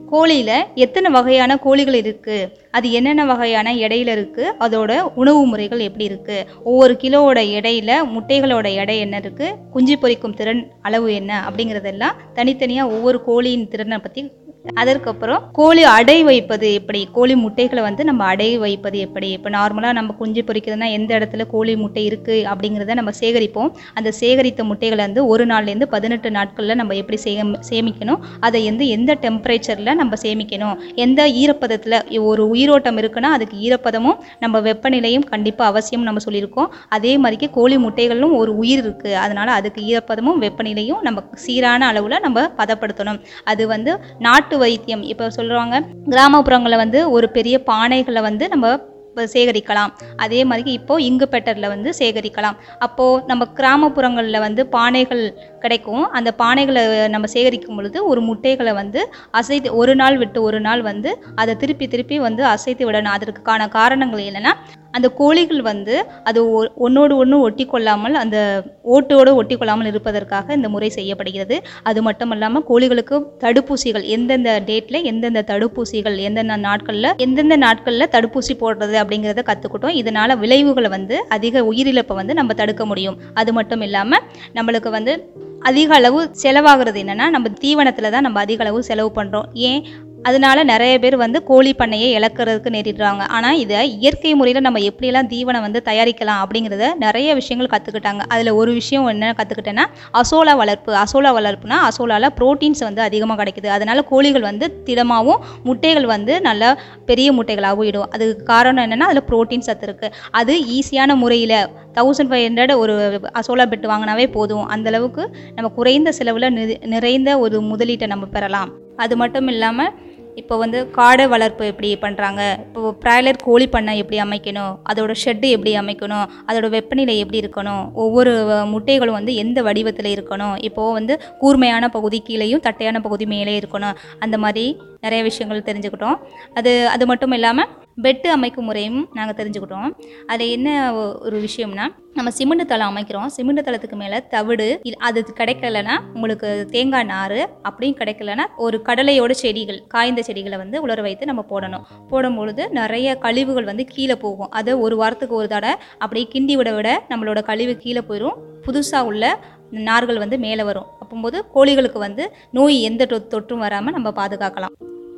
கோழியில் எத்தனை வகையான கோழிகள் இருக்குது அது என்னென்ன வகையான எடையில இருக்குது அதோட உணவு முறைகள் எப்படி இருக்குது ஒவ்வொரு கிலோவோட எடையில முட்டைகளோட எடை என்ன இருக்குது குஞ்சு பொரிக்கும் திறன் அளவு என்ன அப்படிங்கிறதெல்லாம் தனித்தனியாக ஒவ்வொரு கோழியின் திறனை பற்றி அதற்கப்புறம் கோழி அடை வைப்பது எப்படி கோழி முட்டைகளை வந்து நம்ம அடை வைப்பது எப்படி இப்போ நார்மலாக நம்ம குஞ்சு பொரிக்கிறதுனா எந்த இடத்துல கோழி முட்டை இருக்குது அப்படிங்கிறத நம்ம சேகரிப்போம் அந்த சேகரித்த முட்டைகளை வந்து ஒரு நாள்லேருந்து பதினெட்டு நாட்களில் நம்ம எப்படி சேம் சேமிக்கணும் அதை வந்து எந்த டெம்பரேச்சரில் நம்ம சேமிக்கணும் எந்த ஈரப்பதத்தில் ஒரு உயிரோட்டம் இருக்குன்னா அதுக்கு ஈரப்பதமும் நம்ம வெப்பநிலையும் கண்டிப்பாக அவசியம் நம்ம சொல்லியிருக்கோம் அதே மாதிரிக்கு கோழி முட்டைகளும் ஒரு உயிர் இருக்குது அதனால் அதுக்கு ஈரப்பதமும் வெப்பநிலையும் நம்ம சீரான அளவில் நம்ம பதப்படுத்தணும் அது வந்து நாட்டு வைத்தியம் இப்போ சொல்கிறாங்க கிராமப்புறங்களில் வந்து ஒரு பெரிய பானைகளை வந்து நம்ம இப்ப சேகரிக்கலாம் அதே மாதிரி இப்போ இங்கு பெட்டரில் வந்து சேகரிக்கலாம் அப்போது நம்ம கிராமப்புறங்களில் வந்து பானைகள் கிடைக்கும் அந்த பானைகளை நம்ம சேகரிக்கும் பொழுது ஒரு முட்டைகளை வந்து அசைத்து ஒரு நாள் விட்டு ஒரு நாள் வந்து அதை திருப்பி திருப்பி வந்து அசைத்து விடணும் அதற்கான காரணங்கள் என்னென்னா அந்த கோழிகள் வந்து அது ஒ- ஒண்ணோடு ஒன்று ஒட்டி கொள்ளாமல் அந்த ஓட்டோடு ஒட்டி கொள்ளாமல் இருப்பதற்காக இந்த முறை செய்யப்படுகிறது அது மட்டும் இல்லாமல் கோழிகளுக்கு தடுப்பூசிகள் எந்தெந்த டேட்டில் எந்தெந்த தடுப்பூசிகள் எந்தெந்த நாட்களில் எந்தெந்த நாட்களில் தடுப்பூசி போடுறது அப்படிங்கிறத கற்றுக்கிட்டோம் இதனால் விளைவுகளை வந்து அதிக உயிரிழப்பை வந்து நம்ம தடுக்க முடியும் அது மட்டும் இல்லாமல் நம்மளுக்கு வந்து அதிக அளவு செலவாகிறது என்னென்னா நம்ம தீவனத்தில் தான் நம்ம அதிக அளவு செலவு பண்ணுறோம் ஏன் அதனால நிறைய பேர் வந்து கோழி பண்ணையை இழக்கிறதுக்கு நேரிடுறாங்க ஆனால் இதை இயற்கை முறையில் நம்ம எப்படியெல்லாம் தீவனம் வந்து தயாரிக்கலாம் அப்படிங்கிறத நிறைய விஷயங்கள் கற்றுக்கிட்டாங்க அதில் ஒரு விஷயம் என்ன கற்றுக்கிட்டேன்னா அசோலா வளர்ப்பு அசோலா வளர்ப்புனா அசோலாவில் ப்ரோட்டீன்ஸ் வந்து அதிகமாக கிடைக்குது அதனால கோழிகள் வந்து திடமாகவும் முட்டைகள் வந்து நல்லா பெரிய முட்டைகளாகவும் இடும் அதுக்கு காரணம் என்னென்னா அதில் ப்ரோட்டீன் சத்து இருக்குது அது ஈஸியான முறையில் தௌசண்ட் ஃபைவ் ஹண்ட்ரட் ஒரு அசோலா பெட் வாங்கினாவே போதும் அந்த அளவுக்கு நம்ம குறைந்த செலவில் நிறைந்த ஒரு முதலீட்டை நம்ம பெறலாம் அது மட்டும் இல்லாமல் இப்போ வந்து காடை வளர்ப்பு எப்படி பண்ணுறாங்க இப்போ பிராய்லர் கோழி பண்ணை எப்படி அமைக்கணும் அதோட ஷெட்டு எப்படி அமைக்கணும் அதோட வெப்பநிலை எப்படி இருக்கணும் ஒவ்வொரு அஹ், பெட்டைகளும் வந்து எந்த வடிவத்தில் இருக்கணும் இப்போது வந்து கூர்மையான பகுதி கீழேயும் தட்டையான பகுதி மேலே இருக்கணும் அந்த மாதிரி நிறைய விஷயங்கள் தெரிஞ்சுக்கிட்டோம் அது அது மட்டும் இல்லாமல் பெட்டு அமைக்கும் முறையும் நாங்கள் தெரிஞ்சுக்கிட்டோம் அதில் என்ன ஒ- ஒரு விஷயம்னா நம்ம சிமெண்ட் தளம் அமைக்கிறோம் சிமெண்ட் தளத்துக்கு மேலே தவிடு இல்- அது கிடைக்கலனா உங்களுக்கு தேங்காய் நார் அப்படியும் கிடைக்கலனா ஒரு கடலையோட செடிகள் காய்ந்த செடிகளை வந்து உலர வைத்து நம்ம போடணும் போடும்பொழுது நிறைய கழிவுகள் வந்து கீழே போகும் அதை ஒரு வாரத்துக்கு ஒரு தடவை அப்படியே கிண்டி விட விட நம்மளோட கழிவு கீழே போயிடும் புதுசாக உள்ள நார்கள் வந்து மேலே வரும் அப்போம்போது கோழிகளுக்கு வந்து நோய் எந்த தொ- தொற்றும் வராமல் நம்ம பாதுகாக்கலாம்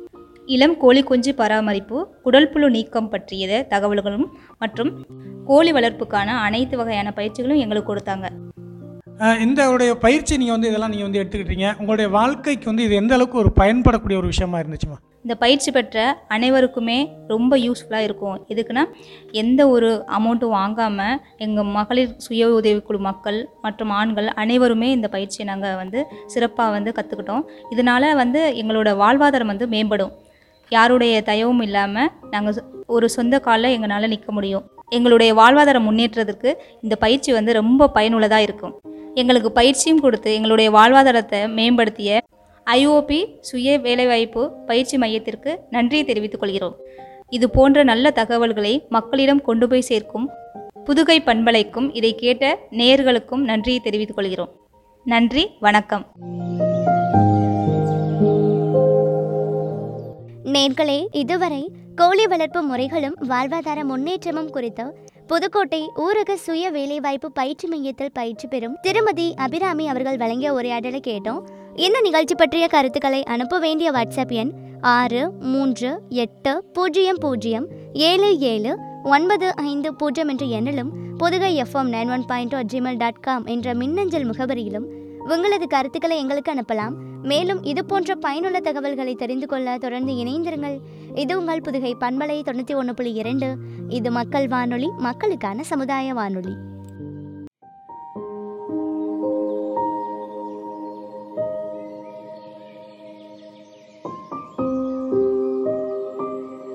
இளம் கோழி குஞ்சு பராமரிப்பு குடல்புழு நீக்கம் பற்றிய தகவல்களும் மற்றும் கோழி வளர்ப்புக்கான அனைத்து வகையான பயிற்சிகளும் எங்களுக்கு கொடுத்தாங்க அஹ் இந்த உடைய பயிற்சி நீங்கள் வந்து இதெல்லாம் நீங்கள் வந்து எடுத்துக்கிட்டீங்க உங்களுடைய வாழ்க்கைக்கு வந்து இது எந்த அளவுக்கு ஒரு பயன்படக்கூடிய ஒரு விஷயமா இருந்துச்சுமா இந்த பயிற்சி பெற்ற அனைவருக்குமே ரொம்ப யூஸ்ஃபுல்லாக இருக்கும் எதுக்குன்னா எந்த ஒரு அமௌண்ட்டும் வாங்காமல் எங்கள் மகளிர் சுய உதவிக்குழு மக்கள் மற்றும் ஆண்கள் அனைவருமே இந்த பயிற்சியை நாங்கள் வந்து சிறப்பாக வந்து கற்றுக்கிட்டோம் இதனால் வந்து எங்களோட வாழ்வாதாரம் வந்து மேம்படும் யாருடைய தயவும் இல்லாமல் நாங்கள் ஒரு சொந்த காலில் எங்களால் நிற்க முடியும் எங்களுடைய வாழ்வாதார முன்னேற்றத்திற்கு இந்த பயிற்சி வந்து ரொம்ப பயனுள்ளதாக இருக்கும் எங்களுக்கு பயிற்சியும் கொடுத்து எங்களுடைய வாழ்வாதாரத்தை மேம்படுத்திய ஐஓபி சுய வேலைவாய்ப்பு பயிற்சி மையத்திற்கு நன்றியை தெரிவித்துக் கொள்கிறோம் இது போன்ற நல்ல தகவல்களை மக்களிடம் கொண்டு போய் சேர்க்கும் புதுகை பண்பலைக்கும் இதை கேட்ட நேயர்களுக்கும் நன்றியை தெரிவித்துக் கொள்கிறோம் நன்றி வணக்கம் நேர்களே இதுவரை கோழி வளர்ப்பு முறைகளும் வாழ்வாதார முன்னேற்றமும் குறித்து புதுக்கோட்டை ஊரக சுய வேலைவாய்ப்பு பயிற்சி மையத்தில் பயிற்சி பெறும் திருமதி அபிராமி அவர்கள் வழங்கிய உரையாடலை கேட்டோம் இந்த நிகழ்ச்சி பற்றிய கருத்துக்களை அனுப்ப வேண்டிய வாட்ஸ்அப் எண் ஆறு மூன்று எட்டு பூஜ்ஜியம் பூஜ்ஜியம் ஏழு ஏழு ஒன்பது ஐந்து பூஜ்ஜியம் என்ற எண்ணிலும் Pudukai FM nine one point Gmail dot com என்ற மின்னஞ்சல் முகவரியிலும் உங்களது கருத்துக்களை எங்களுக்கு அனுப்பலாம் மேலும் இது போன்ற பயனுள்ள தகவல்களை தெரிந்து கொள்ள தொடர்ந்து இணைந்திருங்கள் இது உங்கள் புதுகை பண்பலை தொண்ணூற்றி ஒன்று புள்ளி இரண்டு இது மக்கள் வானொலி மக்களுக்கான சமுதாய வானொலி